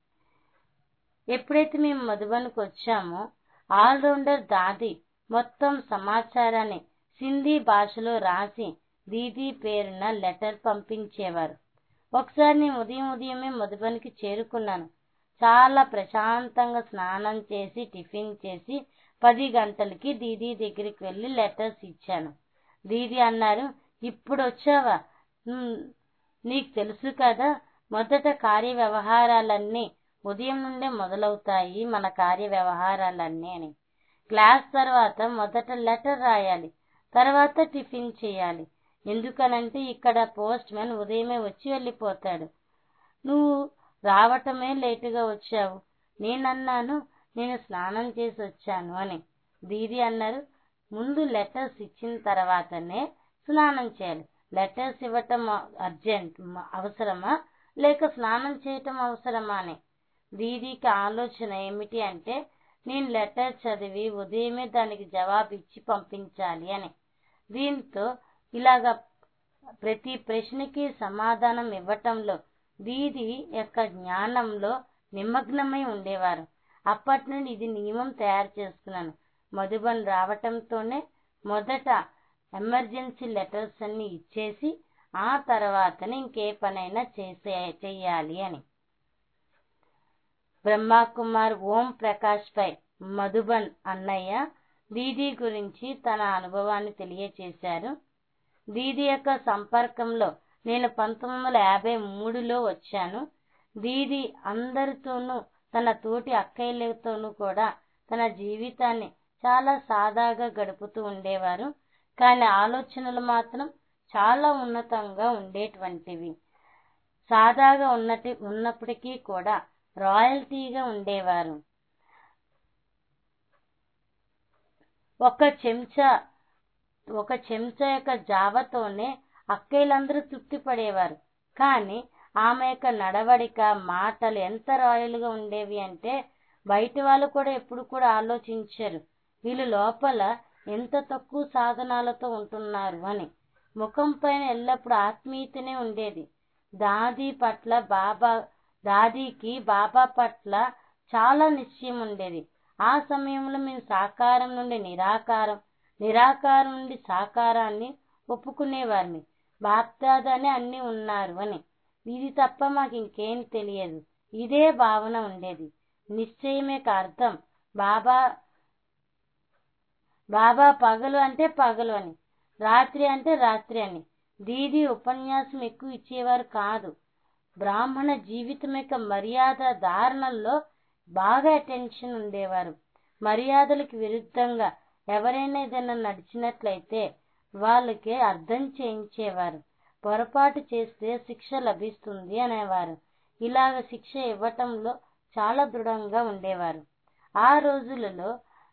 ఎప్పుడైతే మేము మధుబన్కి వచ్చామో ఆల్రౌండర్ దాది మొత్తం సమాచారాన్ని సింధీ భాషలో రాసి దీదీ పేరున లెటర్ పంపించేవారు ఒకసారి నేను ఉదయం ఉదయమే మధుబన్కి చేరుకున్నాను చాలా ప్రశాంతంగా స్నానం చేసి టిఫిన్ చేసి పది గంటలకి దీదీ దగ్గరికి వెళ్ళి లెటర్స్ ఇచ్చాను దీదీ అన్నారు ఇప్పుడు వచ్చావా "ఉమ్, నీకు తెలుసు కదా మొదట కార్య వ్యవహారాలన్నీ ఉదయం నుండే మొదలవుతాయి మన కార్య వ్యవహారాలన్నీ అని క్లాస్ తర్వాత మొదట లెటర్ రాయాలి తర్వాత టిఫిన్ చేయాలి ఎందుకనంటే ఇక్కడ పోస్ట్ మ్యాన్ ఉదయమే వచ్చి వెళ్ళిపోతాడు నువ్వు రావటమే లేటుగా వచ్చావు నేనన్నాను నేను స్నానం చేసి వచ్చాను అని దీది అన్నారు ముందు లెటర్స్ ఇచ్చిన తర్వాతనే స్నానం చేయాలి లెటర్స్ ఇవ్వటం అర్జెంట్ అవసరమా లేక స్నానం చేయటం అవసరమా అని దీదీకి ఆలోచన ఏమిటి అంటే నేను లెటర్ చదివి ఉదయమే దానికి జవాబు ఇచ్చి పంపించాలి అని దీంతో ఇలాగ ప్రతి ప్రశ్నకి సమాధానం ఇవ్వటంలో దీది యొక్క జ్ఞానంలో నిమగ్నమై ఉండేవారు అప్పటి నుండి ఇది నియమం తయారు చేసుకున్నాను మధుబన్ రావటంతోనే మొదట ఎమర్జెన్సీ లెటర్స్ అన్ని ఇచ్చేసి ఆ తర్వాతనే ఇంకే పనైనా చేసే చెయ్యాలి అని బ్రహ్మకుమార్ ఓం ప్రకాష్ పై మధుబన్ అన్నయ్య దీది గురించి తన అనుభవాన్ని తెలియచేశారు దీది యొక్క సంపర్కంలో నేను పంతొమ్మిది వందల యాభై మూడులో వచ్చాను దీది అందరితోనూ తన తోటి అక్కయ్యలతోనూ కూడా తన జీవితాన్ని చాలా సాదాగా గడుపుతూ ఉండేవారు కానీ ఆలోచనలు మాత్రం చాలా ఉన్నతంగా ఉండేటువంటివి సాదాగా ఉన్నటి ఉన్నప్పటికీ కూడా రాయల్టీగా ఉండేవారు ఒక చెంచా ఒక చెంచా యొక్క జావతోనే అక్కయ్యలందరూ తృప్తి పడేవారు కానీ ఆమె యొక్క నడవడిక మాటలు ఎంత రాయల్గా ఉండేవి అంటే బయట వాళ్ళు కూడా ఎప్పుడు కూడా ఆలోచించారు వీళ్ళు లోపల ఎంత తక్కువ సాధనాలతో ఉంటున్నారు అని ముఖం పైన ఎల్లప్పుడూ ఆత్మీయతనే ఉండేది దాది పట్ల బాబా దాదీకి బాబా పట్ల చాలా నిశ్చయం ఉండేది ఆ సమయంలో మేము సాకారం నుండి నిరాకారం నిరాకారం నుండి సాకారాన్ని ఒప్పుకునేవారిని బాప్దాదానే అన్ని ఉన్నారు అని ఇది తప్ప మాకు ఇంకేం తెలియదు ఇదే భావన ఉండేది నిశ్చయమే అర్థం బాబా బాబా పగలు అంటే పగలు అని రాత్రి అంటే రాత్రి అని దీది ఉపన్యాసం ఎక్కువ ఇచ్చేవారు కాదు బ్రాహ్మణ జీవితం యొక్క మర్యాద ధారణల్లో బాగా అటెన్షన్ ఉండేవారు మర్యాదలకు విరుద్ధంగా ఎవరైనా ఏదైనా నడిచినట్లయితే వాళ్ళకి అర్థం చేయించేవారు పొరపాటు చేస్తే శిక్ష లభిస్తుంది అనేవారు ఇలాగ శిక్ష ఇవ్వటంలో చాలా దృఢంగా ఉండేవారు ఆ రోజులలో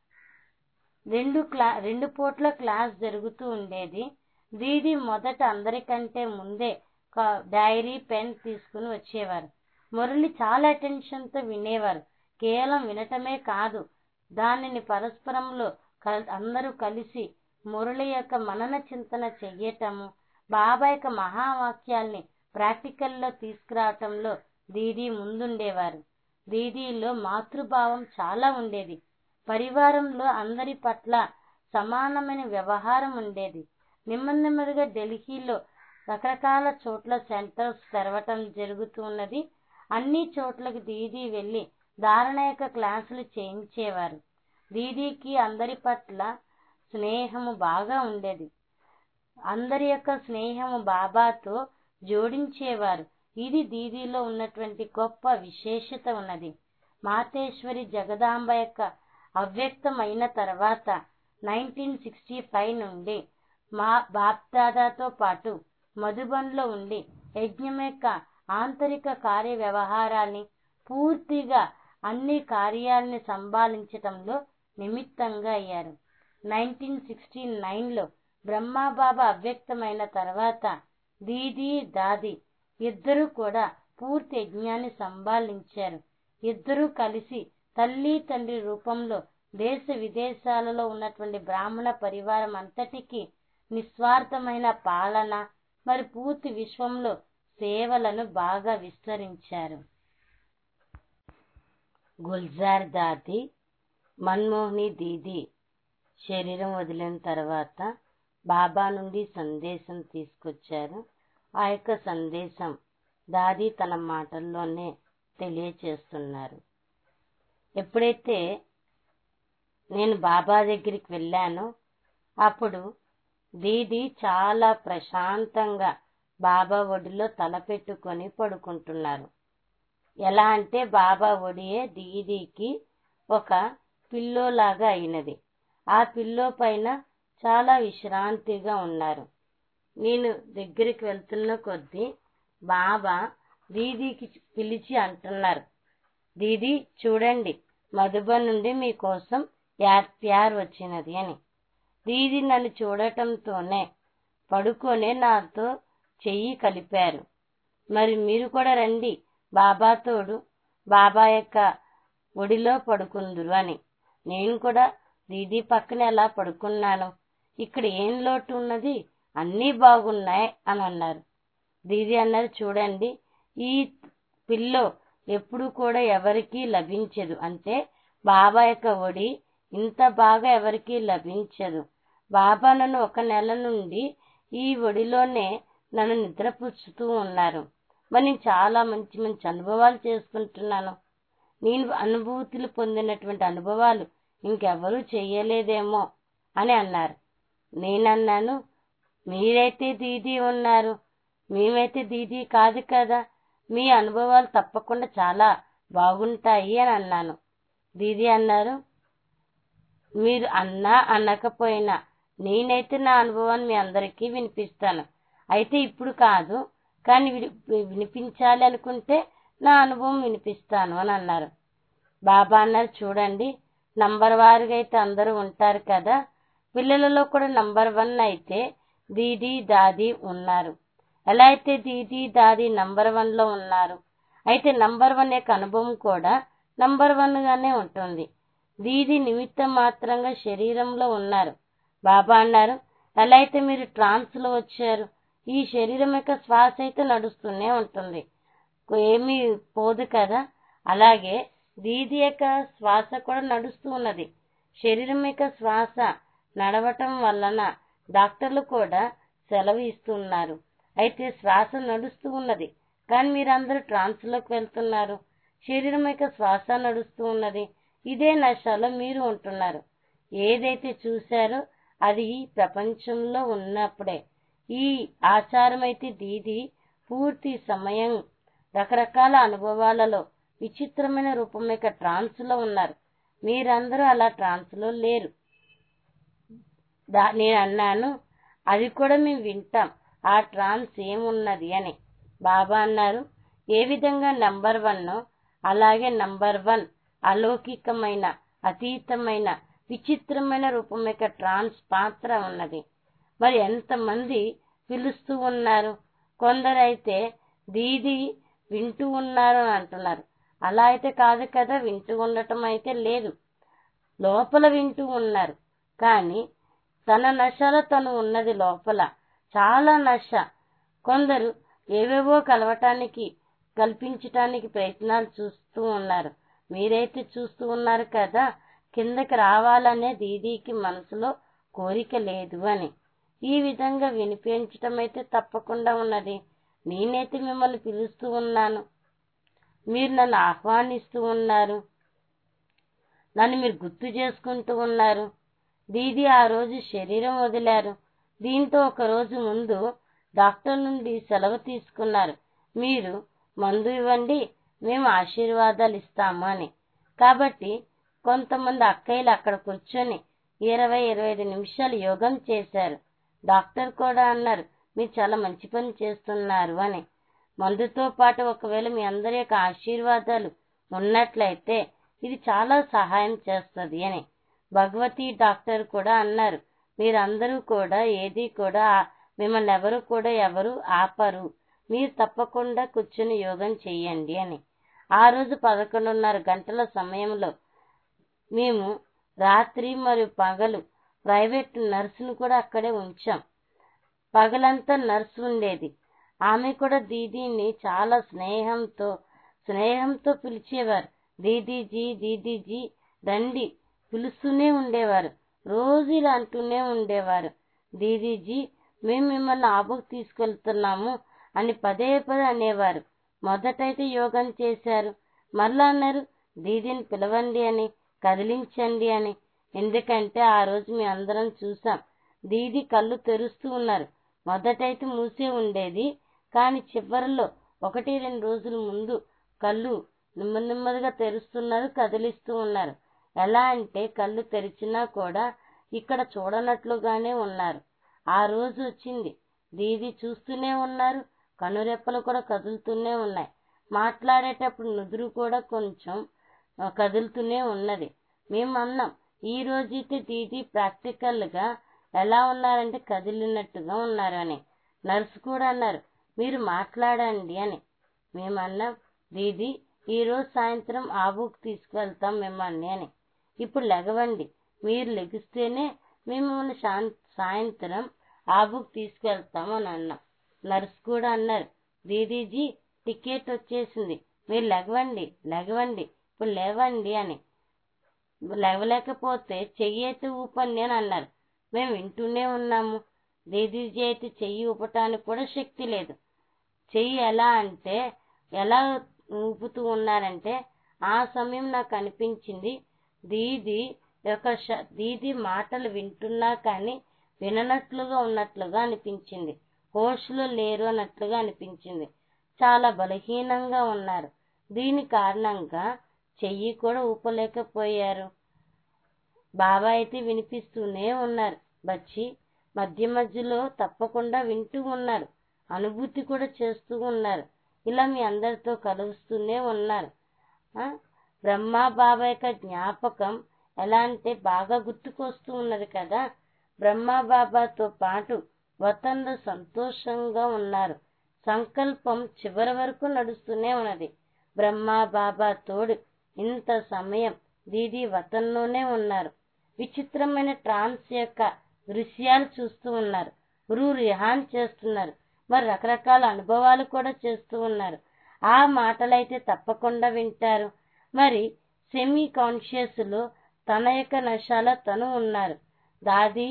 రెండు క్లా రెండు పూట్ల క్లాస్ జరుగుతూ ఉండేది దీది మొదట అందరికంటే ముందే డైరీ పెన్ తీసుకుని వచ్చేవారు మురళి చాలా అటెన్షన్తో వినేవారు కేవలం వినటమే కాదు దానిని పరస్పరంలో అందరూ కలిసి మురళి యొక్క మనన చింతన చెయ్యటము బాబా యొక్క మహావాక్యాల్ని ప్రాక్టికల్లో తీసుకురావటంలో దీది ముందుండేవారు దీదీలో మాతృభావం చాలా ఉండేది పరివారంలో అందరి పట్ల సమానమైన వ్యవహారం ఉండేది నెమ్మది నెమ్మదిగా ఢిల్లీలో రకరకాల చోట్ల సెంటర్స్ తెరవటం జరుగుతున్నది అన్ని చోట్లకి దీదీ వెళ్ళి ధారణ యొక్క క్లాసులు చేయించేవారు దీదీకి అందరి పట్ల స్నేహము బాగా ఉండేది అందరి యొక్క స్నేహము బాబాతో జోడించేవారు ఇది దీదీలో ఉన్నటువంటి గొప్ప విశేషత ఉన్నది మాతేశ్వరి జగదాంబ యొక్క అవ్యక్తం అయిన తర్వాత నైన్టీన్ సిక్స్టీ ఫైవ్ నుండి మా బాప్దాదాతో పాటు మధుబన్లో ఉండి యజ్ఞం యొక్క ఆంతరిక కార్య వ్యవహారాల్ని పూర్తిగా అన్ని కార్యాలని సంభాళించటంలో నిమిత్తంగా అయ్యారు నైన్టీన్ సిక్స్టీ నైన్లో బ్రహ్మాబాబా అవ్యక్తమైన తర్వాత దీదీ దాది ఇద్దరూ కూడా పూర్తి యజ్ఞాన్ని సంభాళించారు ఇద్దరూ కలిసి తల్లి తండ్రి రూపంలో దేశ విదేశాలలో ఉన్నటువంటి బ్రాహ్మణ పరివారం అంతటికీ నిస్వార్థమైన పాలన మరి పూర్తి విశ్వంలో సేవలను బాగా విస్తరించారు గుల్జార్ దాది మన్మోహిని దీది శరీరం వదిలిన తర్వాత బాబా నుండి సందేశం తీసుకొచ్చారు ఆ యొక్క సందేశం దాది తన మాటల్లోనే తెలియచేస్తున్నారు ఎప్పుడైతే నేను బాబా దగ్గరికి వెళ్ళానో అప్పుడు దీది చాలా ప్రశాంతంగా బాబా ఒడిలో తల పెట్టుకొని పడుకుంటున్నారు ఎలా అంటే బాబా ఒడియే దీదీకి ఒక పిల్లో లాగా అయినది ఆ పిల్లో పైన చాలా విశ్రాంతిగా ఉన్నారు నేను దగ్గరికి వెళ్తున్న కొద్దీ బాబా దీదీకి పిలిచి అంటున్నారు దీదీ చూడండి మధుబన్ నుండి మీకోసం యార్ ప్యార్ వచ్చినది అని దీది నన్ను చూడటంతోనే పడుకొనే నాతో చెయ్యి కలిపారు మరి మీరు కూడా రండి బాబా తోడు బాబా యొక్క ఒడిలో పడుకుందురు అని నేను కూడా దీదీ పక్కన ఎలా పడుకున్నాను ఇక్కడ ఏం లోటు ఉన్నది అన్నీ బాగున్నాయి అని అన్నారు దీది అన్నారు చూడండి ఈ పిల్లో ఎప్పుడు కూడా ఎవరికీ లభించదు అంటే బాబా యొక్క ఒడి ఇంత బాగా ఎవరికీ లభించదు బాబా నన్ను ఒక నెల నుండి ఈ ఒడిలోనే నన్ను నిద్రపుచ్చుతూ ఉన్నారు మరి నేను చాలా మంచి మంచి అనుభవాలు చేసుకుంటున్నాను నేను అనుభూతులు పొందినటువంటి అనుభవాలు ఇంకెవరూ చెయ్యలేదేమో అని అన్నారు నేనన్నాను మీరైతే దీదీ ఉన్నారు మేమైతే దీదీ కాదు కదా మీ అనుభవాలు తప్పకుండా చాలా బాగుంటాయి అని అన్నాను దీదీ అన్నారు మీరు అన్నా అనకపోయినా నేనైతే నా అనుభవాన్ని మీ అందరికీ వినిపిస్తాను అయితే ఇప్పుడు కాదు కానీ వినిపించాలి అనుకుంటే నా అనుభవం వినిపిస్తాను అని అన్నారు బాబా అన్నారు చూడండి నంబర్ వారుగా అయితే అందరూ ఉంటారు కదా పిల్లలలో కూడా నంబర్ వన్ అయితే దీదీ దాది ఉన్నారు ఎలా అయితే దీదీ దాది నంబర్ వన్లో ఉన్నారు అయితే నంబర్ వన్ యొక్క అనుభవం కూడా నంబర్ వన్గానే ఉంటుంది దీది నిమిత్త మాత్రంగా శరీరంలో ఉన్నారు బాబా అన్నారు ఎలా అయితే మీరు ట్రాన్స్లో వచ్చారు ఈ శరీరం యొక్క శ్వాస అయితే నడుస్తూనే ఉంటుంది ఏమీ పోదు కదా అలాగే దీది యొక్క శ్వాస కూడా నడుస్తూ ఉన్నది శరీరం యొక్క శ్వాస నడవటం వలన డాక్టర్లు కూడా సెలవు ఇస్తున్నారు అయితే శ్వాస నడుస్తూ ఉన్నది కానీ మీరందరూ ట్రాన్స్లోకి వెళ్తున్నారు శరీరం యొక్క శ్వాస నడుస్తూ ఉన్నది ఇదే నశలో మీరు ఉంటున్నారు ఏదైతే చూశారో అది ఈ ప్రపంచంలో ఉన్నప్పుడే ఈ ఆచారం అయితే దీది పూర్తి సమయం రకరకాల అనుభవాలలో విచిత్రమైన రూపం యొక్క ట్రాన్స్లో ఉన్నారు మీరందరూ అలా ట్రాన్స్లో లేరు దా నేను అన్నాను అది కూడా మేము వింటాం ఆ ట్రాన్స్ ఏమున్నది అని బాబా అన్నారు ఏ విధంగా నంబర్ వన్ అలాగే నంబర్ వన్ అలౌకికమైన అతీతమైన విచిత్రమైన రూపం యొక్క ట్రాన్స్ పాత్ర ఉన్నది మరి ఎంతమంది పిలుస్తూ ఉన్నారు కొందరైతే దీది వింటూ ఉన్నారు అని అంటున్నారు అలా అయితే కాదు కదా వింటూ ఉండటం అయితే లేదు లోపల వింటూ ఉన్నారు కానీ తన నశలో తను ఉన్నది లోపల చాలా నశ కొందరు ఏవేవో కలవటానికి కల్పించటానికి ప్రయత్నాలు చూస్తూ ఉన్నారు మీరైతే చూస్తూ ఉన్నారు కదా కిందకి రావాలనే దీదీకి మనసులో కోరిక లేదు అని ఈ విధంగా వినిపించటం అయితే తప్పకుండా ఉన్నది నేనైతే మిమ్మల్ని పిలుస్తూ ఉన్నాను మీరు నన్ను ఆహ్వానిస్తూ ఉన్నారు నన్ను మీరు గుర్తు చేసుకుంటూ ఉన్నారు దీది ఆ రోజు శరీరం వదిలారు దీంతో ఒక రోజు ముందు డాక్టర్ నుండి సెలవు తీసుకున్నారు మీరు మందు ఇవ్వండి మేము ఆశీర్వాదాలు ఇస్తాము అని కాబట్టి కొంతమంది అక్కయ్యలు అక్కడ కూర్చొని ఇరవై ఇరవై ఐదు నిమిషాలు యోగం చేశారు డాక్టర్ కూడా అన్నారు మీరు చాలా మంచి పని చేస్తున్నారు అని మందుతో పాటు ఒకవేళ మీ అందరి యొక్క ఆశీర్వాదాలు ఉన్నట్లయితే ఇది చాలా సహాయం చేస్తుంది అని భగవతి డాక్టర్ కూడా అన్నారు మీరందరూ కూడా ఏది కూడా మిమ్మల్ని ఎవరు కూడా ఎవరు ఆపరు మీరు తప్పకుండా కూర్చుని యోగం చెయ్యండి అని ఆ రోజు పదకొండున్నర గంటల సమయంలో మేము రాత్రి మరియు పగలు ప్రైవేట్ నర్సును కూడా అక్కడే ఉంచాం పగలంతా నర్సు ఉండేది ఆమె కూడా దీదీని చాలా స్నేహంతో స్నేహంతో పిలిచేవారు దీదీజీ దీదీజీ రండి పిలుస్తూనే ఉండేవారు రోజు ఇలా అంటూనే ఉండేవారు దీదీజీ మేము మిమ్మల్ని ఆబుకు తీసుకెళ్తున్నాము అని పదే పదే అనేవారు మొదటైతే యోగం చేశారు మళ్ళా అన్నారు దీదీని పిలవండి అని కదిలించండి అని ఎందుకంటే ఆ రోజు మీ అందరం చూసాం దీది కళ్ళు తెరుస్తూ ఉన్నారు మొదటైతే మూసే ఉండేది కానీ చివరిలో ఒకటి రెండు రోజుల ముందు కళ్ళు నెమ్మది నెమ్మదిగా తెరుస్తున్నారు కదిలిస్తూ ఉన్నారు ఎలా అంటే కళ్ళు తెరిచినా కూడా ఇక్కడ చూడనట్లుగానే ఉన్నారు ఆ రోజు వచ్చింది దీది చూస్తూనే ఉన్నారు కనురెప్పలు కూడా కదులుతూనే ఉన్నాయి మాట్లాడేటప్పుడు నుదురు కూడా కొంచెం కదులుతూనే ఉన్నది మేము అన్నాం ఈ రోజైతే దీది ప్రాక్టికల్గా ఎలా ఉన్నారంటే కదిలినట్టుగా ఉన్నారు అని నర్సు కూడా అన్నారు మీరు మాట్లాడండి అని మేము అన్నాం దీది ఈరోజు సాయంత్రం ఆబుకు తీసుకువెళ్తాం మిమ్మల్ని అని ఇప్పుడు లెగవండి మీరు లెగిస్తేనే మేము మిమ్మల్ని సాయంత్రం ఆబుకు తీసుకెళ్తాం అని అన్నాం నర్స్ కూడా అన్నారు దీదీజీ టికెట్ వచ్చేసింది మీరు లెగవండి లెగవండి ఇప్పుడు లేవండి అని లేవలేకపోతే చెయ్యి అయితే ఊపండి అని అన్నారు మేము వింటూనే ఉన్నాము దీదీజీ అయితే చెయ్యి ఊపటానికి కూడా శక్తి లేదు చెయ్యి ఎలా అంటే ఎలా ఊపుతూ ఉన్నారంటే ఆ సమయం నాకు అనిపించింది దీది యొక్క దీది మాటలు వింటున్నా కానీ విననట్లుగా ఉన్నట్లుగా అనిపించింది హోష్లో లేరు అన్నట్లుగా అనిపించింది చాలా బలహీనంగా ఉన్నారు దీని కారణంగా చెయ్యి కూడా ఊపలేకపోయారు బాబా అయితే వినిపిస్తూనే ఉన్నారు బచ్చి మధ్య మధ్యలో తప్పకుండా వింటూ ఉన్నారు అనుభూతి కూడా చేస్తూ ఉన్నారు ఇలా మీ అందరితో కలుస్తూనే ఉన్నారు ఆ? బ్రహ్మ బాబా యొక్క జ్ఞాపకం ఎలా అంటే బాగా గుర్తుకొస్తూ ఉన్నది కదా బ్రహ్మ బాబాతో పాటు వతంలో సంతోషంగా ఉన్నారు సంకల్పం చివరి వరకు నడుస్తూనే ఉన్నది బ్రహ్మ బాబా తోడు ఇంత సమయం దీది వతంలోనే ఉన్నారు విచిత్రమైన ట్రాన్స్ యొక్క దృశ్యాలు చూస్తూ ఉన్నారు రూ రిహాన్ చేస్తున్నారు మరి రకరకాల అనుభవాలు కూడా చేస్తూ ఉన్నారు ఆ మాటలైతే తప్పకుండా వింటారు మరి సెమీ కాన్షియస్ లో తన యొక్క నశాల తను ఉన్నారు దాది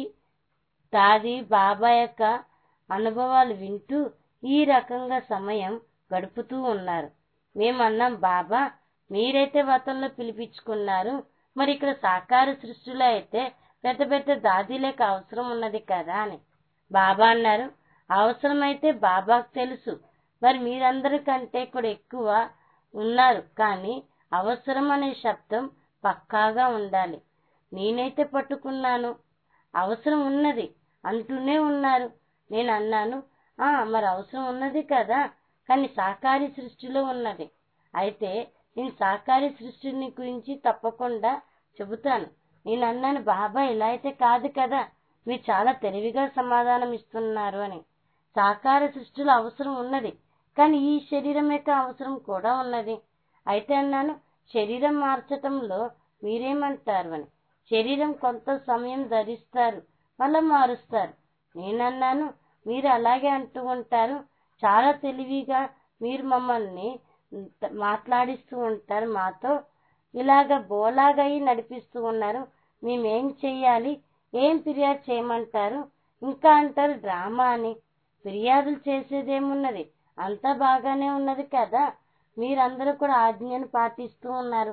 దాది బాబా యొక్క అనుభవాలు వింటూ ఈ రకంగా సమయం గడుపుతూ ఉన్నారు మేమన్నాం బాబా మీరైతే వతంలో పిలిపించుకున్నారు మరి ఇక్కడ సాకార సృష్టిలో అయితే పెద్ద పెద్ద దాదీలకు అవసరం ఉన్నది కదా అని బాబా అన్నారు అవసరమైతే బాబాకు తెలుసు మరి మీరందరికంటే కూడా ఎక్కువ ఉన్నారు కానీ అవసరం అనే శబ్దం పక్కాగా ఉండాలి నేనైతే పట్టుకున్నాను అవసరం ఉన్నది అంటూనే ఉన్నారు నేను అన్నాను ఆ మరి అవసరం ఉన్నది కదా కానీ సాకారి సృష్టిలో ఉన్నది అయితే నేను సాకారి సృష్టిని గురించి తప్పకుండా చెబుతాను నేను అన్నాను బాబా ఇలా అయితే కాదు కదా మీరు చాలా తెలివిగా సమాధానం ఇస్తున్నారు అని సాకార సృష్టిలో అవసరం ఉన్నది కానీ ఈ శరీరం యొక్క అవసరం కూడా ఉన్నది అయితే అన్నాను శరీరం మార్చటంలో మీరేమంటారు అని శరీరం కొంత సమయం ధరిస్తారు మళ్ళా మారుస్తారు నేనన్నాను మీరు అలాగే అంటూ ఉంటారు చాలా తెలివిగా మీరు మమ్మల్ని మాట్లాడిస్తూ ఉంటారు మాతో ఇలాగ బోలాగయి నడిపిస్తూ ఉన్నారు మేమేం చెయ్యాలి ఏం ఫిర్యాదు చేయమంటారు ఇంకా అంటారు డ్రామా అని ఫిర్యాదులు చేసేదేమున్నది అంతా బాగానే ఉన్నది కదా మీరందరూ కూడా ఆజ్ఞను పాటిస్తూ ఉన్నారు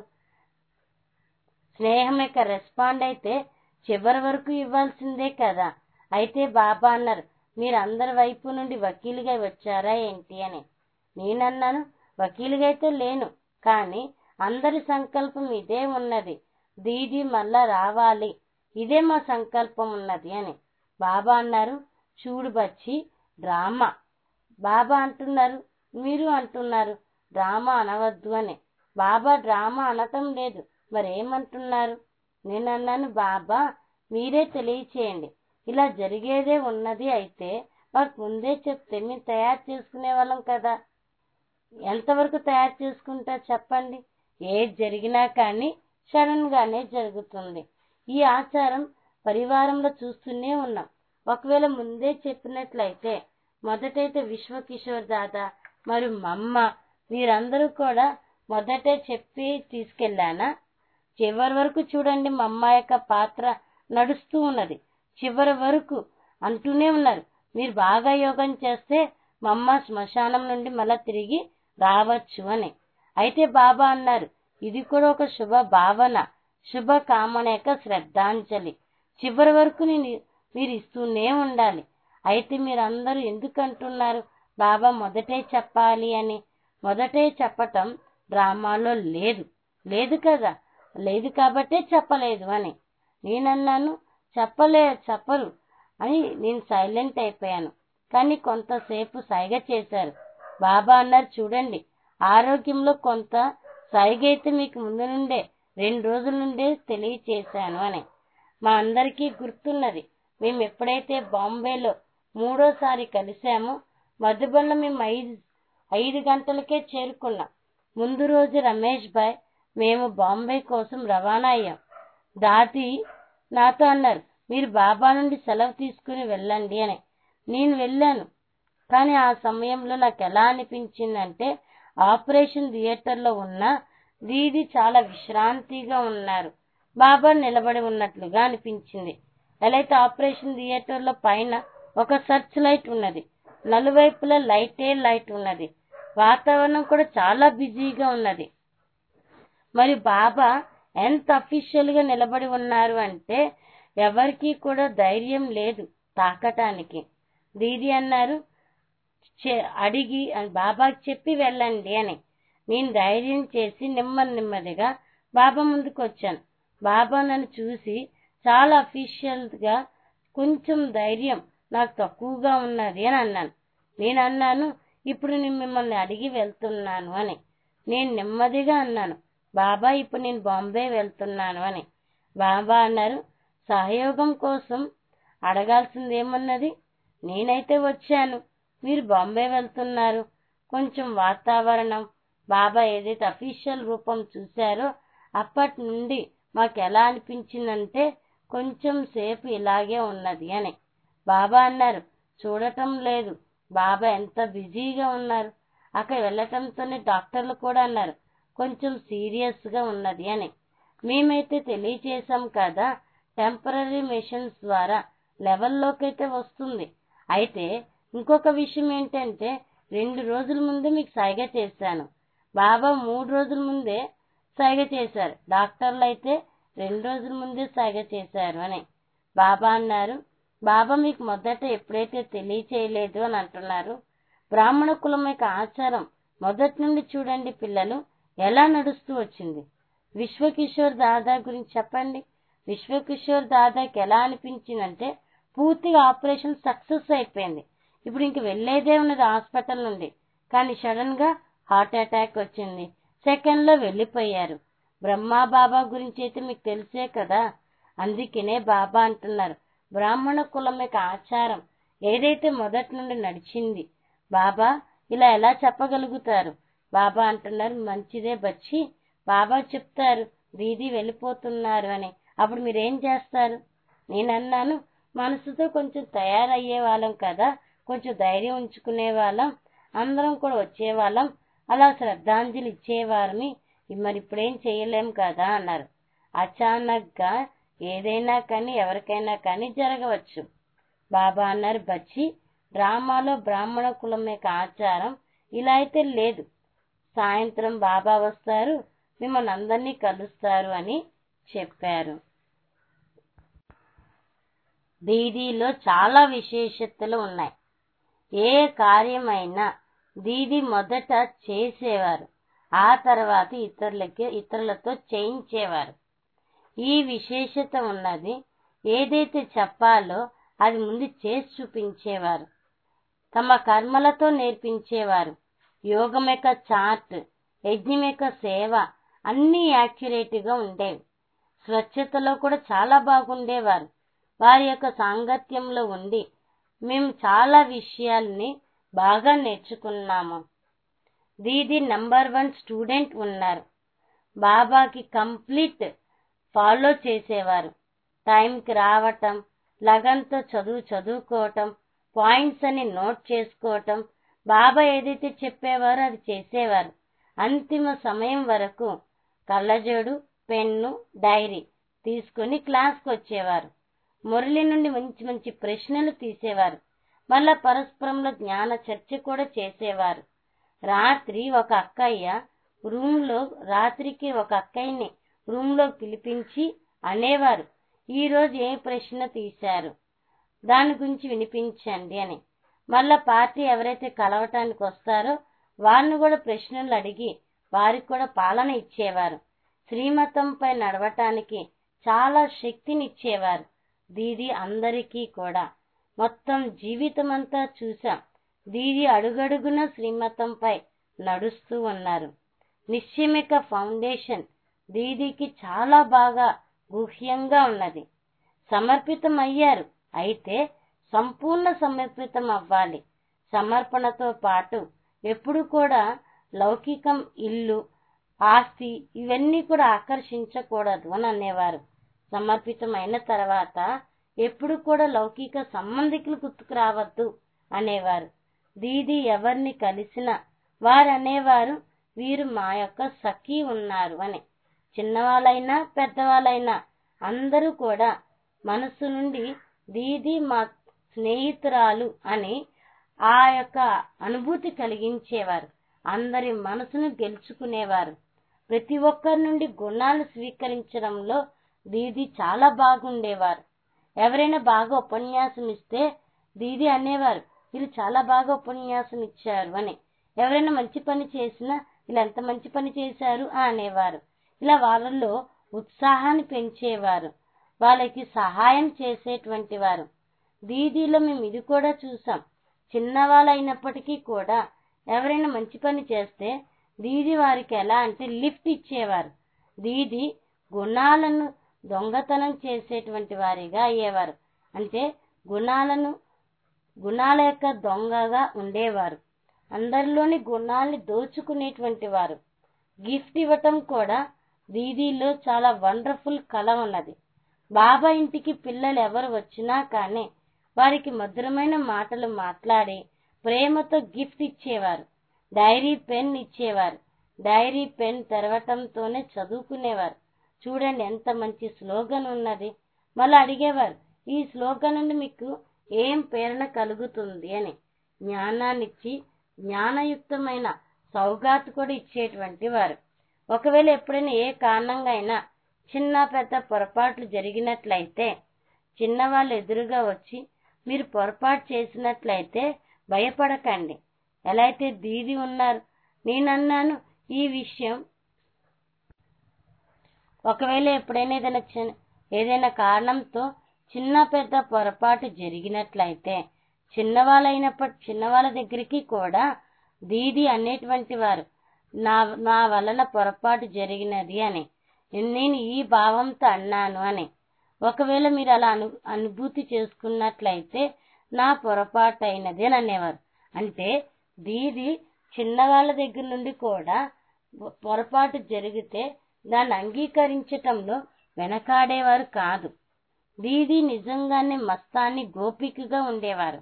స్నేహం యొక్క రెస్పాండ్ అయితే చివరి వరకు ఇవ్వాల్సిందే కదా అయితే బాబా అన్నారు మీరు అందరి వైపు నుండి వకీలుగా వచ్చారా ఏంటి అని నేనన్నాను వకీలుగా అయితే లేను కానీ అందరి సంకల్పం ఇదే ఉన్నది దీది మళ్ళా రావాలి ఇదే మా సంకల్పం ఉన్నది అని బాబా అన్నారు చూడు బచ్చి డ్రామా బాబా అంటున్నారు మీరు అంటున్నారు డ్రామా అనవద్దు అని బాబా డ్రామా అనటం లేదు మరేమంటున్నారు నేను అన్నాను బాబా మీరే తెలియచేయండి ఇలా జరిగేదే ఉన్నది అయితే మాకు ముందే చెప్తే మేము తయారు చేసుకునే వాళ్ళం కదా ఎంతవరకు తయారు చేసుకుంటా చెప్పండి ఏది జరిగినా కానీ సడన్ గానే జరుగుతుంది ఈ ఆచారం పరివారంలో చూస్తూనే ఉన్నాం ఒకవేళ ముందే చెప్పినట్లయితే మొదటైతే విశ్వ కిషోర్ దాదా మరియు మమ్మ వీరందరూ కూడా మొదటే చెప్పి తీసుకెళ్లానా చివరి వరకు చూడండి మా అమ్మ యొక్క పాత్ర నడుస్తూ ఉన్నది చివరి వరకు అంటూనే ఉన్నారు మీరు బాగా యోగం చేస్తే మా అమ్మ శ్మశానం నుండి మళ్ళా తిరిగి రావచ్చు అని అయితే బాబా అన్నారు ఇది కూడా ఒక శుభ భావన శుభ కామన యొక్క శ్రద్ధాంజలి చివరి వరకు నేను మీరు ఇస్తూనే ఉండాలి అయితే మీరందరూ ఎందుకు అంటున్నారు బాబా మొదటే చెప్పాలి అని మొదటే చెప్పటం డ్రామాలో లేదు లేదు కదా లేదు కాబట్టే చెప్పలేదు అని నేనన్నాను చెప్పలే చెప్పరు అని నేను సైలెంట్ అయిపోయాను కానీ కొంతసేపు సైగ చేశారు బాబా అన్నారు చూడండి ఆరోగ్యంలో కొంత సైగ అయితే మీకు ముందు నుండే రెండు రోజుల నుండే తెలియచేశాను అని మా అందరికీ గుర్తున్నది మేము ఎప్పుడైతే బాంబేలో మూడోసారి కలిసామో మధుబన్లో మేము ఐదు ఐదు గంటలకే చేరుకున్నాం ముందు రోజు రమేష్ భాయ్ మేము బాంబే కోసం రవాణా అయ్యాం దాది నాతో అన్నారు మీరు బాబా నుండి సెలవు తీసుకుని వెళ్ళండి అని నేను వెళ్ళాను కానీ ఆ సమయంలో నాకు ఎలా అనిపించిందంటే ఆపరేషన్ థియేటర్లో ఉన్న దీది చాలా విశ్రాంతిగా ఉన్నారు బాబా నిలబడి ఉన్నట్లుగా అనిపించింది ఎలా అయితే ఆపరేషన్ థియేటర్లో పైన ఒక సర్చ్ లైట్ ఉన్నది నలువైపులా లైటే లైట్ ఉన్నది వాతావరణం కూడా చాలా బిజీగా ఉన్నది మరి బాబా ఎంత అఫీషియల్ గా నిలబడి ఉన్నారు అంటే ఎవరికి కూడా ధైర్యం లేదు తాకటానికి దీది అన్నారు "చె- అడిగి బాబాకి చెప్పి వెళ్ళండి అని నేను ధైర్యం చేసి నెమ్మది నెమ్మదిగా బాబా ముందుకు వచ్చాను బాబా నన్ను చూసి చాలా అఫీషియల్ గా కొంచెం ధైర్యం నాకు తక్కువగా ఉన్నది అని అన్నాను నేను అన్నాను ఇప్పుడు నేను మిమ్మల్ని అడిగి వెళ్తున్నాను అని నేను నెమ్మదిగా అన్నాను బాబా ఇప్పుడు నేను బాంబే వెళ్తున్నాను అని బాబా అన్నారు సహయోగం కోసం అడగాల్సింది ఏమున్నది నేనైతే వచ్చాను మీరు బాంబే వెళ్తున్నారు కొంచెం వాతావరణం బాబా ఏదైతే అఫీషియల్ రూపం చూశారో అప్పటి నుండి మాకు ఎలా అనిపించిందంటే కొంచెం సేపు ఇలాగే ఉన్నది అని బాబా అన్నారు చూడటం లేదు బాబా ఎంత బిజీగా ఉన్నారు అక్కడ వెళ్ళటంతోనే డాక్టర్లు కూడా అన్నారు కొంచెం సీరియస్ గా ఉన్నది అని మేమైతే తెలియచేసాం కదా టెంపరీ మెషిన్స్ ద్వారా లెవెల్లోకి అయితే వస్తుంది అయితే ఇంకొక విషయం ఏంటంటే రెండు రోజుల ముందు మీకు సైగ చేశాను బాబా మూడు రోజుల ముందే సైగ చేశారు డాక్టర్లు అయితే రెండు రోజుల ముందే సైగ చేశారు అని బాబా అన్నారు బాబా మీకు మొదట ఎప్పుడైతే తెలియచేయలేదు అని అంటున్నారు బ్రాహ్మణ కులం యొక్క ఆచారం మొదటి నుండి చూడండి పిల్లలు ఎలా నడుస్తూ వచ్చింది విశ్వకిషోర్ దాదా గురించి చెప్పండి విశ్వకిషోర్ దాదాకి ఎలా అనిపించిందంటే పూర్తిగా ఆపరేషన్ సక్సెస్ అయిపోయింది ఇప్పుడు ఇంక వెళ్లేదే ఉన్నది హాస్పిటల్ నుండి కానీ సడన్ గా హార్ట్ అటాక్ వచ్చింది సెకండ్ లో వెళ్లిపోయారు బ్రహ్మా బాబా గురించి అయితే మీకు తెలిసే కదా అందుకనే బాబా అంటున్నారు బ్రాహ్మణ కులం యొక్క ఆచారం ఏదైతే మొదటి నుండి నడిచింది బాబా ఇలా ఎలా చెప్పగలుగుతారు బాబా అంటున్నారు మంచిదే బచ్చి బాబా చెప్తారు దీది వెళ్ళిపోతున్నారు అని అప్పుడు మీరేం చేస్తారు నేనన్నాను మనసుతో కొంచెం తయారయ్యే వాళ్ళం కదా కొంచెం ధైర్యం ఉంచుకునే వాళ్ళం అందరం కూడా వచ్చేవాళ్ళం అలా శ్రద్ధాంజలి ఇచ్చేవారని మరి ఇప్పుడేం చేయలేం కదా అన్నారు అచానక్ గా ఏదైనా కానీ ఎవరికైనా కానీ జరగవచ్చు బాబా అన్నారు బచ్చి డ్రామాలో బ్రాహ్మణ కులం యొక్క ఆచారం ఇలా అయితే లేదు సాయంత్రం బాబా వస్తారు మిమ్మల్ని అందరినీ కలుస్తారు అని చెప్పారు దీదీలో చాలా విశేషతలు ఉన్నాయి ఏ కార్యమైనా దీది మొదట చేసేవారు ఆ తర్వాత ఇతరులకి ఇతరులతో చేయించేవారు ఈ విశేషత ఉన్నది ఏదైతే చెప్పాలో అది ముందు చేసి చూపించేవారు తమ కర్మలతో నేర్పించేవారు యోగం యొక్క చార్ట్ యజ్ఞం యొక్క సేవ అన్ని యాక్యురేట్ గా ఉండేవి స్వచ్ఛతలో కూడా చాలా బాగుండేవారు వారి యొక్క సాంగత్యంలో ఉండి మేము చాలా విషయాల్ని బాగా నేర్చుకున్నాము దీది నంబర్ వన్ స్టూడెంట్ ఉన్నారు బాబాకి కంప్లీట్ ఫాలో చేసేవారు టైంకి రావటం లగన్తో చదువు చదువుకోవటం పాయింట్స్ అని నోట్ చేసుకోవటం బాబా ఏదైతే చెప్పేవారో అది చేసేవారు అంతిమ సమయం వరకు కళ్ళజోడు పెన్ను డైరీ తీసుకుని క్లాస్కి వచ్చేవారు మురళి నుండి మంచి మంచి ప్రశ్నలు తీసేవారు మళ్ళా పరస్పరంలో జ్ఞాన చర్చ కూడా చేసేవారు రాత్రి ఒక అక్కయ్య రూమ్ లో రాత్రికి ఒక అక్కయ్యని రూమ్ లో పిలిపించి అనేవారు ఈ రోజు ఏ ప్రశ్న తీశారు దాని గురించి వినిపించండి అని మళ్ళా పార్టీ ఎవరైతే కలవటానికి వస్తారో వారిని కూడా ప్రశ్నలు అడిగి వారికి కూడా పాలన ఇచ్చేవారు శ్రీమతంపై నడవటానికి చాలా శక్తిని ఇచ్చేవారు దీది అందరికీ కూడా మొత్తం జీవితం అంతా చూశాం దీది అడుగడుగున శ్రీమతంపై నడుస్తూ ఉన్నారు నిశ్చయమిక ఫౌండేషన్ దీదికి చాలా బాగా గుహ్యంగా ఉన్నది సమర్పితం అయ్యారు అయితే సంపూర్ణ సమర్పితం అవ్వాలి సమర్పణతో పాటు ఎప్పుడు కూడా లౌకికం ఇల్లు ఆస్తి ఇవన్నీ కూడా ఆకర్షించకూడదు అని అనేవారు సమర్పితమైన తర్వాత ఎప్పుడు కూడా లౌకిక సంబంధికులు గుర్తుకు రావద్దు అనేవారు దీది ఎవరిని కలిసినా వారు అనేవారు వీరు మా యొక్క సఖీ ఉన్నారు అని చిన్నవాళ్ళైనా పెద్దవాళ్ళైనా అందరూ కూడా మనసు నుండి దీది మా స్నేహితురాలు అని ఆ యొక్క అనుభూతి కలిగించేవారు అందరి మనసును గెలుచుకునేవారు ప్రతి ఒక్కరి నుండి గుణాలు స్వీకరించడంలో దీది చాలా బాగుండేవారు ఎవరైనా బాగా ఉపన్యాసం ఇస్తే దీది అనేవారు వీళ్ళు చాలా బాగా ఉపన్యాసం ఇచ్చారు అని ఎవరైనా మంచి పని చేసినా వీళ్ళు ఎంత మంచి పని చేశారు అనేవారు ఇలా వాళ్ళలో ఉత్సాహాన్ని పెంచేవారు వాళ్ళకి సహాయం చేసేటువంటి వారు దీదీలో మేము ఇది కూడా చూసాం చిన్నవాళ్ళైనప్పటికీ కూడా ఎవరైనా మంచి పని చేస్తే దీది వారికి ఎలా అంటే లిఫ్ట్ ఇచ్చేవారు దీది గుణాలను దొంగతనం చేసేటువంటి వారిగా అయ్యేవారు అంటే గుణాలను గుణాల యొక్క దొంగగా ఉండేవారు అందరిలోని గుణాల్ని దోచుకునేటువంటి వారు గిఫ్ట్ ఇవ్వటం కూడా దీదీలో చాలా వండర్ఫుల్ కళ ఉన్నది బాబా ఇంటికి పిల్లలు ఎవరు వచ్చినా కానీ వారికి మధురమైన మాటలు మాట్లాడి ప్రేమతో గిఫ్ట్ ఇచ్చేవారు డైరీ పెన్ ఇచ్చేవారు డైరీ పెన్ తెరవటంతోనే చదువుకునేవారు చూడండి ఎంత మంచి స్లోగన్ ఉన్నది మళ్ళీ అడిగేవారు ఈ స్లోగన్ నుండి మీకు ఏం ప్రేరణ కలుగుతుంది అని జ్ఞానాన్నిచ్చి జ్ఞానయుక్తమైన సౌగాతు కూడా ఇచ్చేటువంటి వారు ఒకవేళ ఎప్పుడైనా ఏ కారణంగా అయినా చిన్న పెద్ద పొరపాట్లు జరిగినట్లయితే చిన్నవాళ్ళు ఎదురుగా వచ్చి మీరు పొరపాటు చేసినట్లయితే భయపడకండి ఎలా అయితే దీది ఉన్నారు నేనన్నాను ఈ విషయం ఒకవేళ ఎప్పుడైనా ఏదైనా చిన్న ఏదైనా కారణంతో చిన్న పెద్ద పొరపాటు జరిగినట్లయితే చిన్నవాళ్ళైనప్పటి చిన్నవాళ్ళ దగ్గరికి కూడా దీది అనేటువంటి వారు నా నా వలన పొరపాటు జరిగినది అని నేను ఈ భావంతో అన్నాను అని ఒకవేళ మీరు అలా అను అనుభూతి చేసుకున్నట్లయితే నా పొరపాటు అయినది అని అనేవారు అంటే దీది చిన్నవాళ్ళ దగ్గర నుండి కూడా పొరపాటు జరిగితే దాన్ని అంగీకరించటంలో వెనకాడేవారు కాదు దీది నిజంగానే మస్తాన్ని గోపికగా ఉండేవారు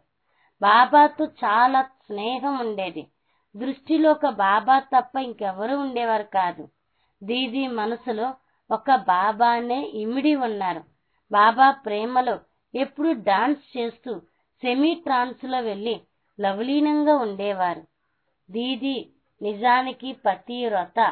బాబాతో చాలా స్నేహం ఉండేది దృష్టిలో ఒక బాబా తప్ప ఇంకెవరూ ఉండేవారు కాదు దీది మనసులో ఒక బాబానే ఇమిడి ఉన్నారు బాబా ప్రేమలో ఎప్పుడు డాన్స్ చేస్తూ సెమీ ట్రాన్స్ లో వెళ్లి లవలీనంగా ఉండేవారు దీది నిజానికి పతివ్రత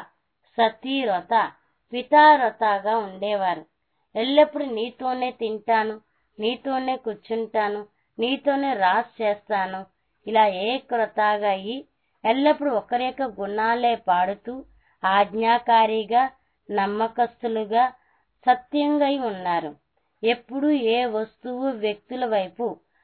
సతీవ్రత పితావ్రతగా ఉండేవారు ఎల్లప్పుడు నీతోనే తింటాను నీతోనే కూర్చుంటాను నీతోనే రాస్ చేస్తాను ఇలా ఏకృతగా అయి ఎల్లప్పుడు ఒకరి యొక్క గుణాలే పాడుతూ ఆజ్ఞాకారిగా నమ్మకస్తులుగా సత్యంగా ఉన్నారు ఎప్పుడు ఏ వస్తువు వ్యక్తుల వైపు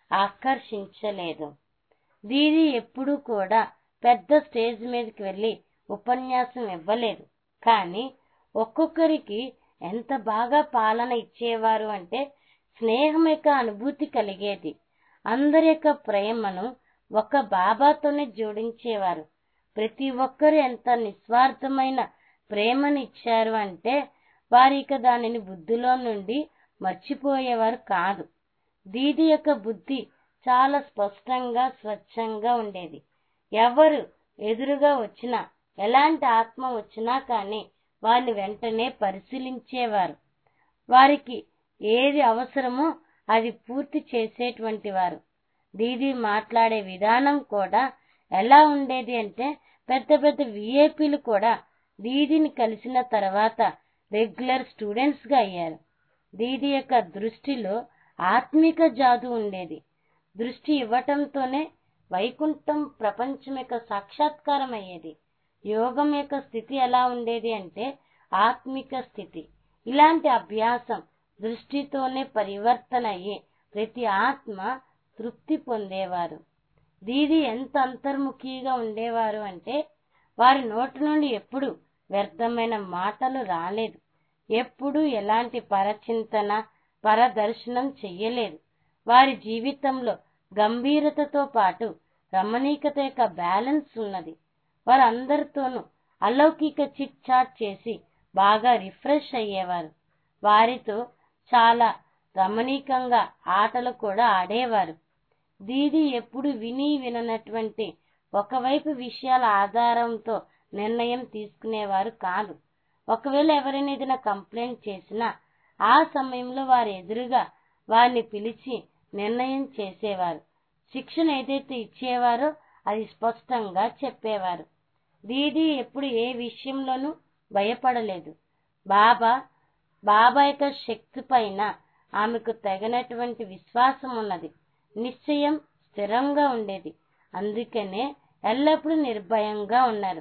ఆకర్షించలేదు దీది ఎప్పుడూ కూడా పెద్ద స్టేజ్ మీదకి వెళ్ళి ఉపన్యాసం ఇవ్వలేదు కానీ ఒక్కొక్కరికి ఎంత బాగా పాలన ఇచ్చేవారు అంటే స్నేహం యొక్క అనుభూతి కలిగేది అందరి యొక్క ప్రేమను ఒక బాబాతోనే జోడించేవారు ప్రతి ఒక్కరు ఎంత నిస్వార్థమైన ప్రేమను ఇచ్చారు అంటే వారి ఇక దానిని బుద్ధిలో నుండి మర్చిపోయేవారు కాదు దీది యొక్క బుద్ధి చాలా స్పష్టంగా స్వచ్ఛంగా ఉండేది ఎవరు ఎదురుగా వచ్చినా ఎలాంటి ఆత్మ వచ్చినా కానీ వారిని వెంటనే పరిశీలించేవారు వారికి ఏది అవసరమో అది పూర్తి చేసేటువంటి వారు దీది మాట్లాడే విధానం కూడా ఎలా ఉండేది అంటే పెద్ద పెద్ద విఐపీలు కూడా దీదిని కలిసిన తర్వాత రెగ్యులర్ స్టూడెంట్స్ గా అయ్యారు దీది యొక్క దృష్టిలో ఆత్మిక జాదు ఉండేది దృష్టి ఇవ్వటంతోనే వైకుంఠం ప్రపంచం యొక్క సాక్షాత్కారం అయ్యేది యోగం యొక్క స్థితి ఎలా ఉండేది అంటే ఆత్మిక స్థితి ఇలాంటి అభ్యాసం దృష్టితోనే పరివర్తన అయ్యి ప్రతి ఆత్మ తృప్తి పొందేవారు దీది ఎంత అంతర్ముఖిగా ఉండేవారు అంటే వారి నోటి నుండి ఎప్పుడు వ్యర్థమైన మాటలు రాలేదు ఎప్పుడు ఎలాంటి పరచింతన పరదర్శనం చెయ్యలేదు వారి జీవితంలో గంభీరతతో పాటు రమణీకత యొక్క బ్యాలెన్స్ ఉన్నది వారందరితోనూ అలౌకిక చిట్ చాట్ చేసి బాగా రిఫ్రెష్ అయ్యేవారు వారితో చాలా రమణీకంగా ఆటలు కూడా ఆడేవారు దీది ఎప్పుడు విని విననటువంటి ఒకవైపు విషయాల ఆధారంతో నిర్ణయం తీసుకునేవారు కాదు ఒకవేళ ఎవరైనా ఏదైనా కంప్లైంట్ చేసినా ఆ సమయంలో వారి ఎదురుగా వారిని పిలిచి నిర్ణయం చేసేవారు శిక్షణ ఏదైతే ఇచ్చేవారో అది స్పష్టంగా చెప్పేవారు దీది ఎప్పుడు ఏ విషయంలోనూ భయపడలేదు బాబా బాబా యొక్క శక్తి పైన ఆమెకు తగినటువంటి విశ్వాసం ఉన్నది నిశ్చయం స్థిరంగా ఉండేది అందుకనే ఎల్లప్పుడూ నిర్భయంగా ఉన్నారు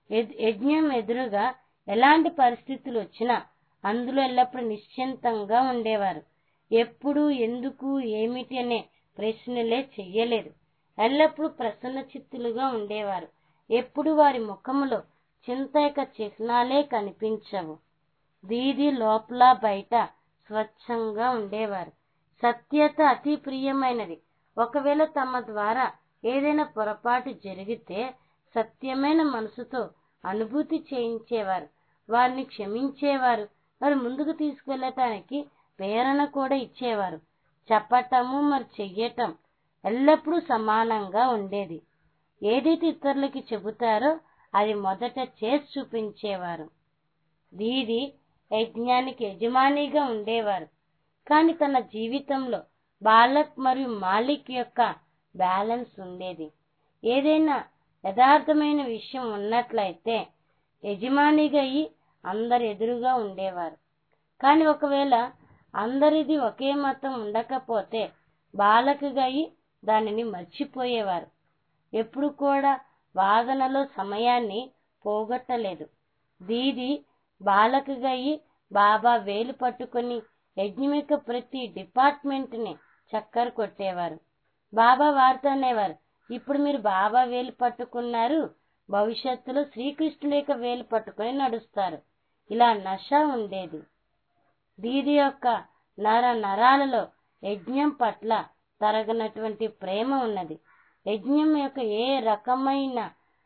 యజ్ఞం ఎదురుగా ఎలాంటి పరిస్థితులు వచ్చినా అందులో ఎల్లప్పుడూ నిశ్చింతంగా ఉండేవారు ఎప్పుడు ఎందుకు ఏమిటి అనే ప్రశ్నలే చెయ్యలేదు ఎల్లప్పుడూ ప్రసన్న చిత్తులుగా ఉండేవారు ఎప్పుడు వారి ముఖములో చింతయక చిహ్నాలే కనిపించవు దీది లోపల బయట స్వచ్ఛంగా ఉండేవారు సత్యత అతి ప్రియమైనది ఒకవేళ తమ ద్వారా ఏదైనా పొరపాటు జరిగితే సత్యమైన మనసుతో అనుభూతి చేయించేవారు వారిని క్షమించేవారు వారు ముందుకు తీసుకువెళ్ళటానికి ప్రేరణ కూడా ఇచ్చేవారు చెప్పటము మరి చెయ్యటం ఎల్లప్పుడూ సమానంగా ఉండేది ఏదైతే ఇతరులకి చెబుతారో అది మొదట చేసి చూపించేవారు దీది యజ్ఞానికి యజమానిగా ఉండేవారు కానీ తన జీవితంలో బాలక్ మరియు మాలిక్ యొక్క బ్యాలెన్స్ ఉండేది ఏదైనా యథార్థమైన విషయం ఉన్నట్లయితే యజమానిగా అయి అందరు ఎదురుగా ఉండేవారు కానీ ఒకవేళ అందరిది ఒకే మతం ఉండకపోతే బాలకుగా అయి దానిని మర్చిపోయేవారు ఎప్పుడు కూడా వాదనలో సమయాన్ని పోగొట్టలేదు దీది బాలకుగా అయి బాబా వేలు పట్టుకొని యజ్ఞం యొక్క ప్రతి డిపార్ట్మెంట్ ని చక్కర కొట్టేవారు బాబా వారితో అనేవారు ఇప్పుడు మీరు బాబా వేలు పట్టుకున్నారు భవిష్యత్తులో శ్రీకృష్ణుడి యొక్క వేలు పట్టుకొని నడుస్తారు ఇలా నష ఉండేది దీది యొక్క నర నరాలలో యజ్ఞం పట్ల తరగనటువంటి ప్రేమ ఉన్నది యజ్ఞం యొక్క ఏ రకమైన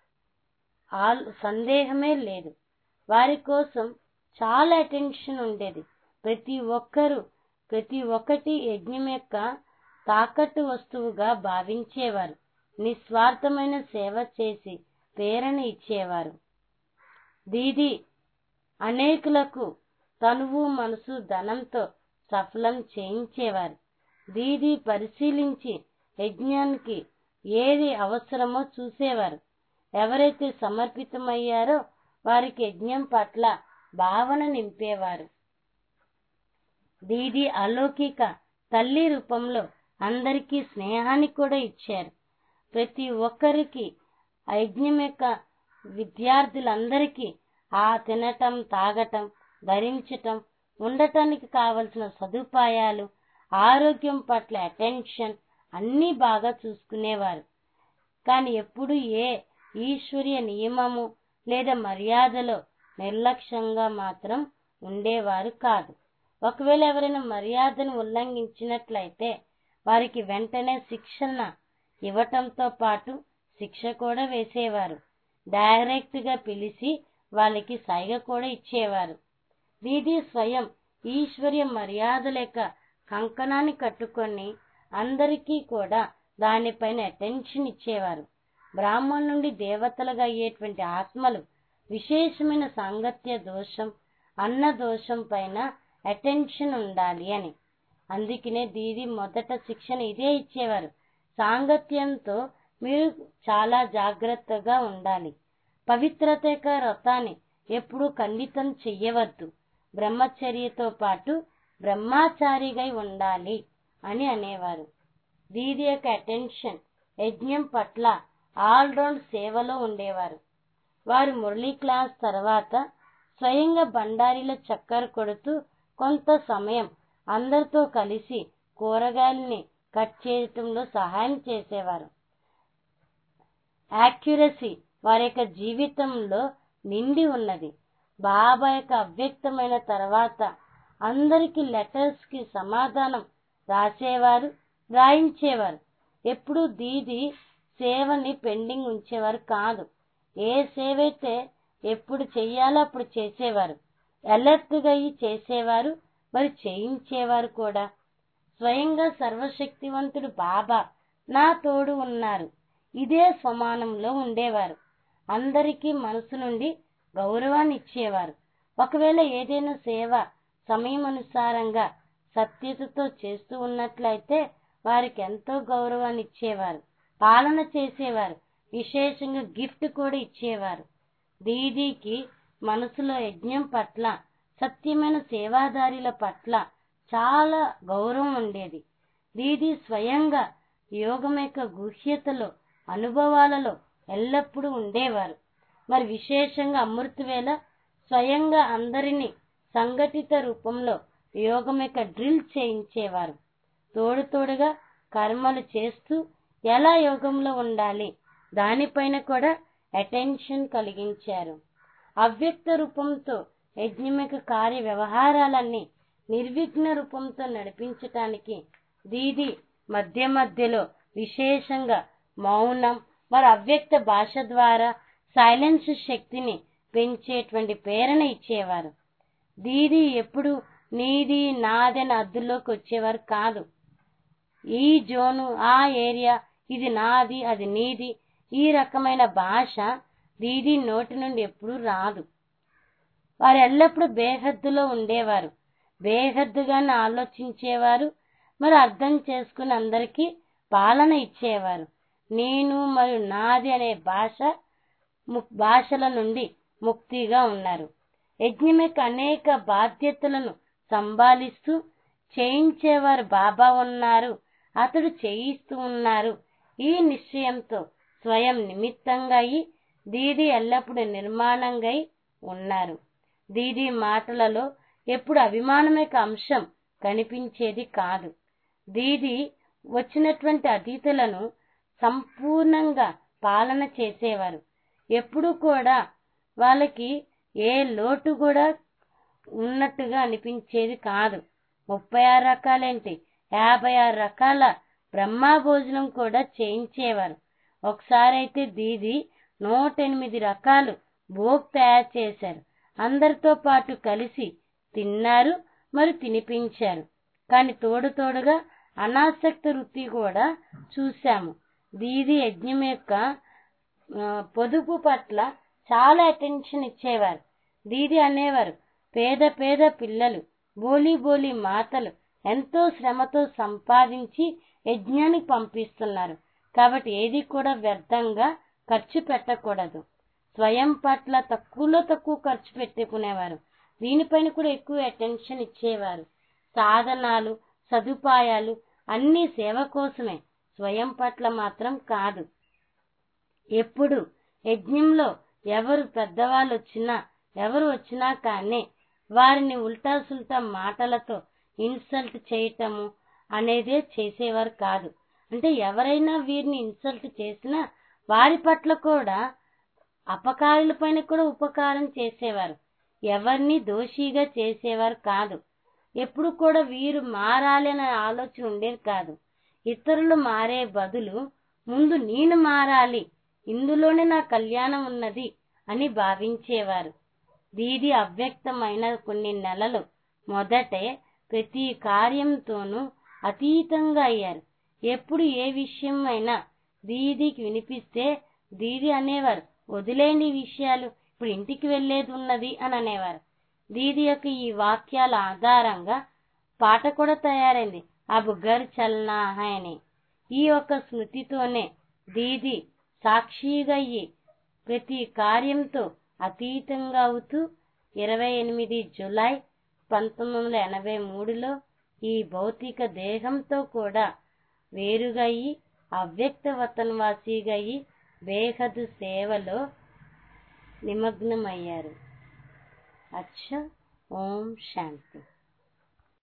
సందేహమే లేదు వారి కోసం చాలా అటెన్షన్ ఉండేది ప్రతి ఒక్కరూ ప్రతి ఒక్కటి యజ్ఞం యొక్క తాకట్టు వస్తువుగా భావించేవారు నిస్వార్థమైన సేవ చేసి ప్రేరణ ఇచ్చేవారు దీది అనేకులకు తనువు మనసు ధనంతో సఫలం చేయించేవారు దీది పరిశీలించి యజ్ఞానికి ఏది అవసరమో చూసేవారు ఎవరైతే సమర్పితమయ్యారో వారికి యజ్ఞం పట్ల భావన నింపేవారు దీది అలౌకిక తల్లి రూపంలో అందరికీ స్నేహాన్ని కూడా ఇచ్చారు ప్రతి ఒక్కరికి యజ్ఞం యొక్క విద్యార్థులందరికీ ఆ తినటం తాగటం ధరించటం ఉండటానికి కావలసిన సదుపాయాలు ఆరోగ్యం పట్ల అటెన్షన్ అన్నీ బాగా చూసుకునేవారు కానీ ఎప్పుడు ఏ ఈశ్వర్య నియమము లేదా మర్యాదలో నిర్లక్ష్యంగా మాత్రం ఉండేవారు కాదు ఒకవేళ ఎవరైనా మర్యాదను ఉల్లంఘించినట్లయితే వారికి వెంటనే శిక్షణ ఇవ్వటంతో పాటు శిక్ష కూడా వేసేవారు డైరెక్ట్ గా పిలిచి వాళ్ళకి సైగ కూడా ఇచ్చేవారు దీది స్వయం ఈశ్వర్య మర్యాదల యొక్క కంకణాన్ని కట్టుకొని అందరికీ కూడా దానిపైన అటెన్షన్ ఇచ్చేవారు బ్రాహ్మణ్ నుండి దేవతలుగా అయ్యేటువంటి ఆత్మలు విశేషమైన సాంగత్య దోషం అన్న దోషం పైన అటెన్షన్ ఉండాలి అని అందుకనే దీది మొదట శిక్షణ ఇదే ఇచ్చేవారు సాంగత్యంతో మీరు చాలా జాగ్రత్తగా ఉండాలి పవిత్రత యొక్క వ్రతాన్ని ఎప్పుడూ ఖండితం చెయ్యవద్దు బ్రహ్మచర్యతో పాటు బ్రహ్మచారిగా ఉండాలి అని అనేవారు దీది యొక్క అటెన్షన్ యజ్ఞం పట్ల ఆల్ రౌండ్ సేవలో ఉండేవారు వారు మురళీ క్లాస్ తర్వాత స్వయంగా బండారీలో చక్కర కొడుతూ కొంత సమయం అందరితో కలిసి కూరగాయల్ని కట్ చేయటంలో సహాయం చేసేవారు యాక్యురసీ వారి యొక్క జీవితంలో నిండి ఉన్నది బాబా యొక్క అవ్యక్తమైన తర్వాత అందరికి లెటర్స్ కి సమాధానం రాసేవారు రాయించేవారు ఎప్పుడు దీది సేవని పెండింగ్ ఉంచేవారు కాదు ఏ సేవ అయితే ఎప్పుడు చెయ్యాలో అప్పుడు చేసేవారు అలర్ట్ గా చేసేవారు మరి చేయించేవారు కూడా స్వయంగా సర్వశక్తివంతుడు బాబా నా తోడు ఉన్నారు ఇదే సమానంలో ఉండేవారు అందరికీ మనసు నుండి గౌరవాన్ని ఇచ్చేవారు ఒకవేళ ఏదైనా సేవ సమయం అనుసారంగా సత్యతతో చేస్తూ ఉన్నట్లయితే వారికి ఎంతో గౌరవాన్ని ఇచ్చేవారు పాలన చేసేవారు విశేషంగా గిఫ్ట్ కూడా ఇచ్చేవారు దీదీకి మనసులో యజ్ఞం పట్ల సత్యమైన సేవాదారుల పట్ల చాలా గౌరవం ఉండేది దీది స్వయంగా యోగం యొక్క గుహ్యతలో అనుభవాలలో ఎల్లప్పుడూ ఉండేవారు మరి విశేషంగా అమృతవేళ స్వయంగా అందరినీ సంఘటిత రూపంలో యోగం యొక్క డ్రిల్ చేయించేవారు తోడు తోడుగా కర్మలు చేస్తూ ఎలా యోగంలో ఉండాలి దానిపైన కూడా అటెన్షన్ కలిగించారు అవ్యక్త రూపంతో యజ్ఞమిక కార్య వ్యవహారాలన్నీ నిర్విఘ్న రూపంతో నడిపించటానికి దీది మధ్య మధ్యలో విశేషంగా మౌనం మరి అవ్యక్త భాష ద్వారా సైలెన్స్ శక్తిని పెంచేటువంటి ప్రేరణ ఇచ్చేవారు దీది ఎప్పుడు నీది నాదని అద్దులోకి వచ్చేవారు కాదు ఈ జోను ఆ ఏరియా ఇది నాది అది నీది ఈ రకమైన భాష దీది నోటి నుండి ఎప్పుడూ రాదు వారు ఎల్లప్పుడూ బేహద్దులో ఉండేవారు బేహద్దుగానే ఆలోచించేవారు మరి అర్థం చేసుకుని అందరికీ పాలన ఇచ్చేవారు నేను మరియు నాది అనే భాష భాషల నుండి ముక్తిగా ఉన్నారు యజ్ఞమిక అనేక బాధ్యతలను సంభాలిస్తూ చేయించేవారు బాబా ఉన్నారు అతడు చేయిస్తూ ఉన్నారు ఈ నిశ్చయంతో స్వయం నిమిత్తంగా అయి దీది ఎల్లప్పుడూ నిర్మాణంగా ఉన్నారు దీది మాటలలో ఎప్పుడు అభిమానమిక అంశం కనిపించేది కాదు దీది వచ్చినటువంటి అతిథులను సంపూర్ణంగా పాలన చేసేవారు ఎప్పుడు కూడా వాళ్ళకి ఏ లోటు కూడా ఉన్నట్టుగా అనిపించేది కాదు ముప్పై ఆరు రకాలేంటి యాభై ఆరు రకాల బ్రహ్మ భోజనం కూడా చేయించేవారు ఒకసారి అయితే దీది నూట ఎనిమిది రకాలు భోగ్ తయారు చేశారు అందరితో పాటు కలిసి తిన్నారు మరి తినిపించారు కానీ తోడు తోడుగా అనాసక్త వృత్తి కూడా చూశాము దీది యజ్ఞం యొక్క పొదుపు పట్ల చాలా అటెన్షన్ ఇచ్చేవారు దీది అనేవారు పేద పేద పిల్లలు బోలి బోలి మాతలు ఎంతో శ్రమతో సంపాదించి యజ్ఞానికి పంపిస్తున్నారు కాబట్టి ఏది కూడా వ్యర్థంగా ఖర్చు పెట్టకూడదు స్వయం పట్ల తక్కువలో తక్కువ ఖర్చు పెట్టుకునేవారు దీనిపైన కూడా ఎక్కువ అటెన్షన్ ఇచ్చేవారు సాధనాలు సదుపాయాలు అన్ని సేవ కోసమే స్వయం పట్ల మాత్రం కాదు ఎప్పుడు యజ్ఞంలో ఎవరు పెద్దవాళ్ళు వచ్చినా ఎవరు వచ్చినా కానీ వారిని ఉల్టా సుల్టా మాటలతో ఇన్సల్ట్ చేయటము అనేదే చేసేవారు కాదు అంటే ఎవరైనా వీరిని ఇన్సల్ట్ చేసినా వారి పట్ల కూడా అపకారుల పైన కూడా ఉపకారం చేసేవారు ఎవరిని దోషిగా చేసేవారు కాదు ఎప్పుడు కూడా వీరు మారాలి అనే ఆలోచన ఉండేది కాదు ఇతరులు మారే బదులు ముందు నేను మారాలి ఇందులోనే నా కళ్యాణం ఉన్నది అని భావించేవారు దీది అవ్యక్తమైన కొన్ని నెలలు మొదటే ప్రతి కార్యంతోనూ అతీతంగా అయ్యారు ఎప్పుడు ఏ విషయం అయినా దీదికి వినిపిస్తే దీది అనేవారు వదిలేని విషయాలు ఇప్పుడు ఇంటికి వెళ్లేది ఉన్నది అని అనేవారు దీది యొక్క ఈ వాక్యాల ఆధారంగా పాట కూడా తయారైంది అబ్ గర్ చల్నా హై అని ఈ యొక్క స్మృతితోనే దీది సాక్షిగా అయ్యి ప్రతి కార్యంతో అతీతంగా అవుతూ ఇరవై ఎనిమిది జులై పంతొమ్మిది వందల ఎనభై మూడులో ఈ భౌతిక దేహంతో కూడా వేరుగా అయ్యి అవ్యక్త వతన్వాసిగా అయ్యి బేహదు సేవలో నిమగ్నమయ్యారు అచ్చ ఓం శాంతి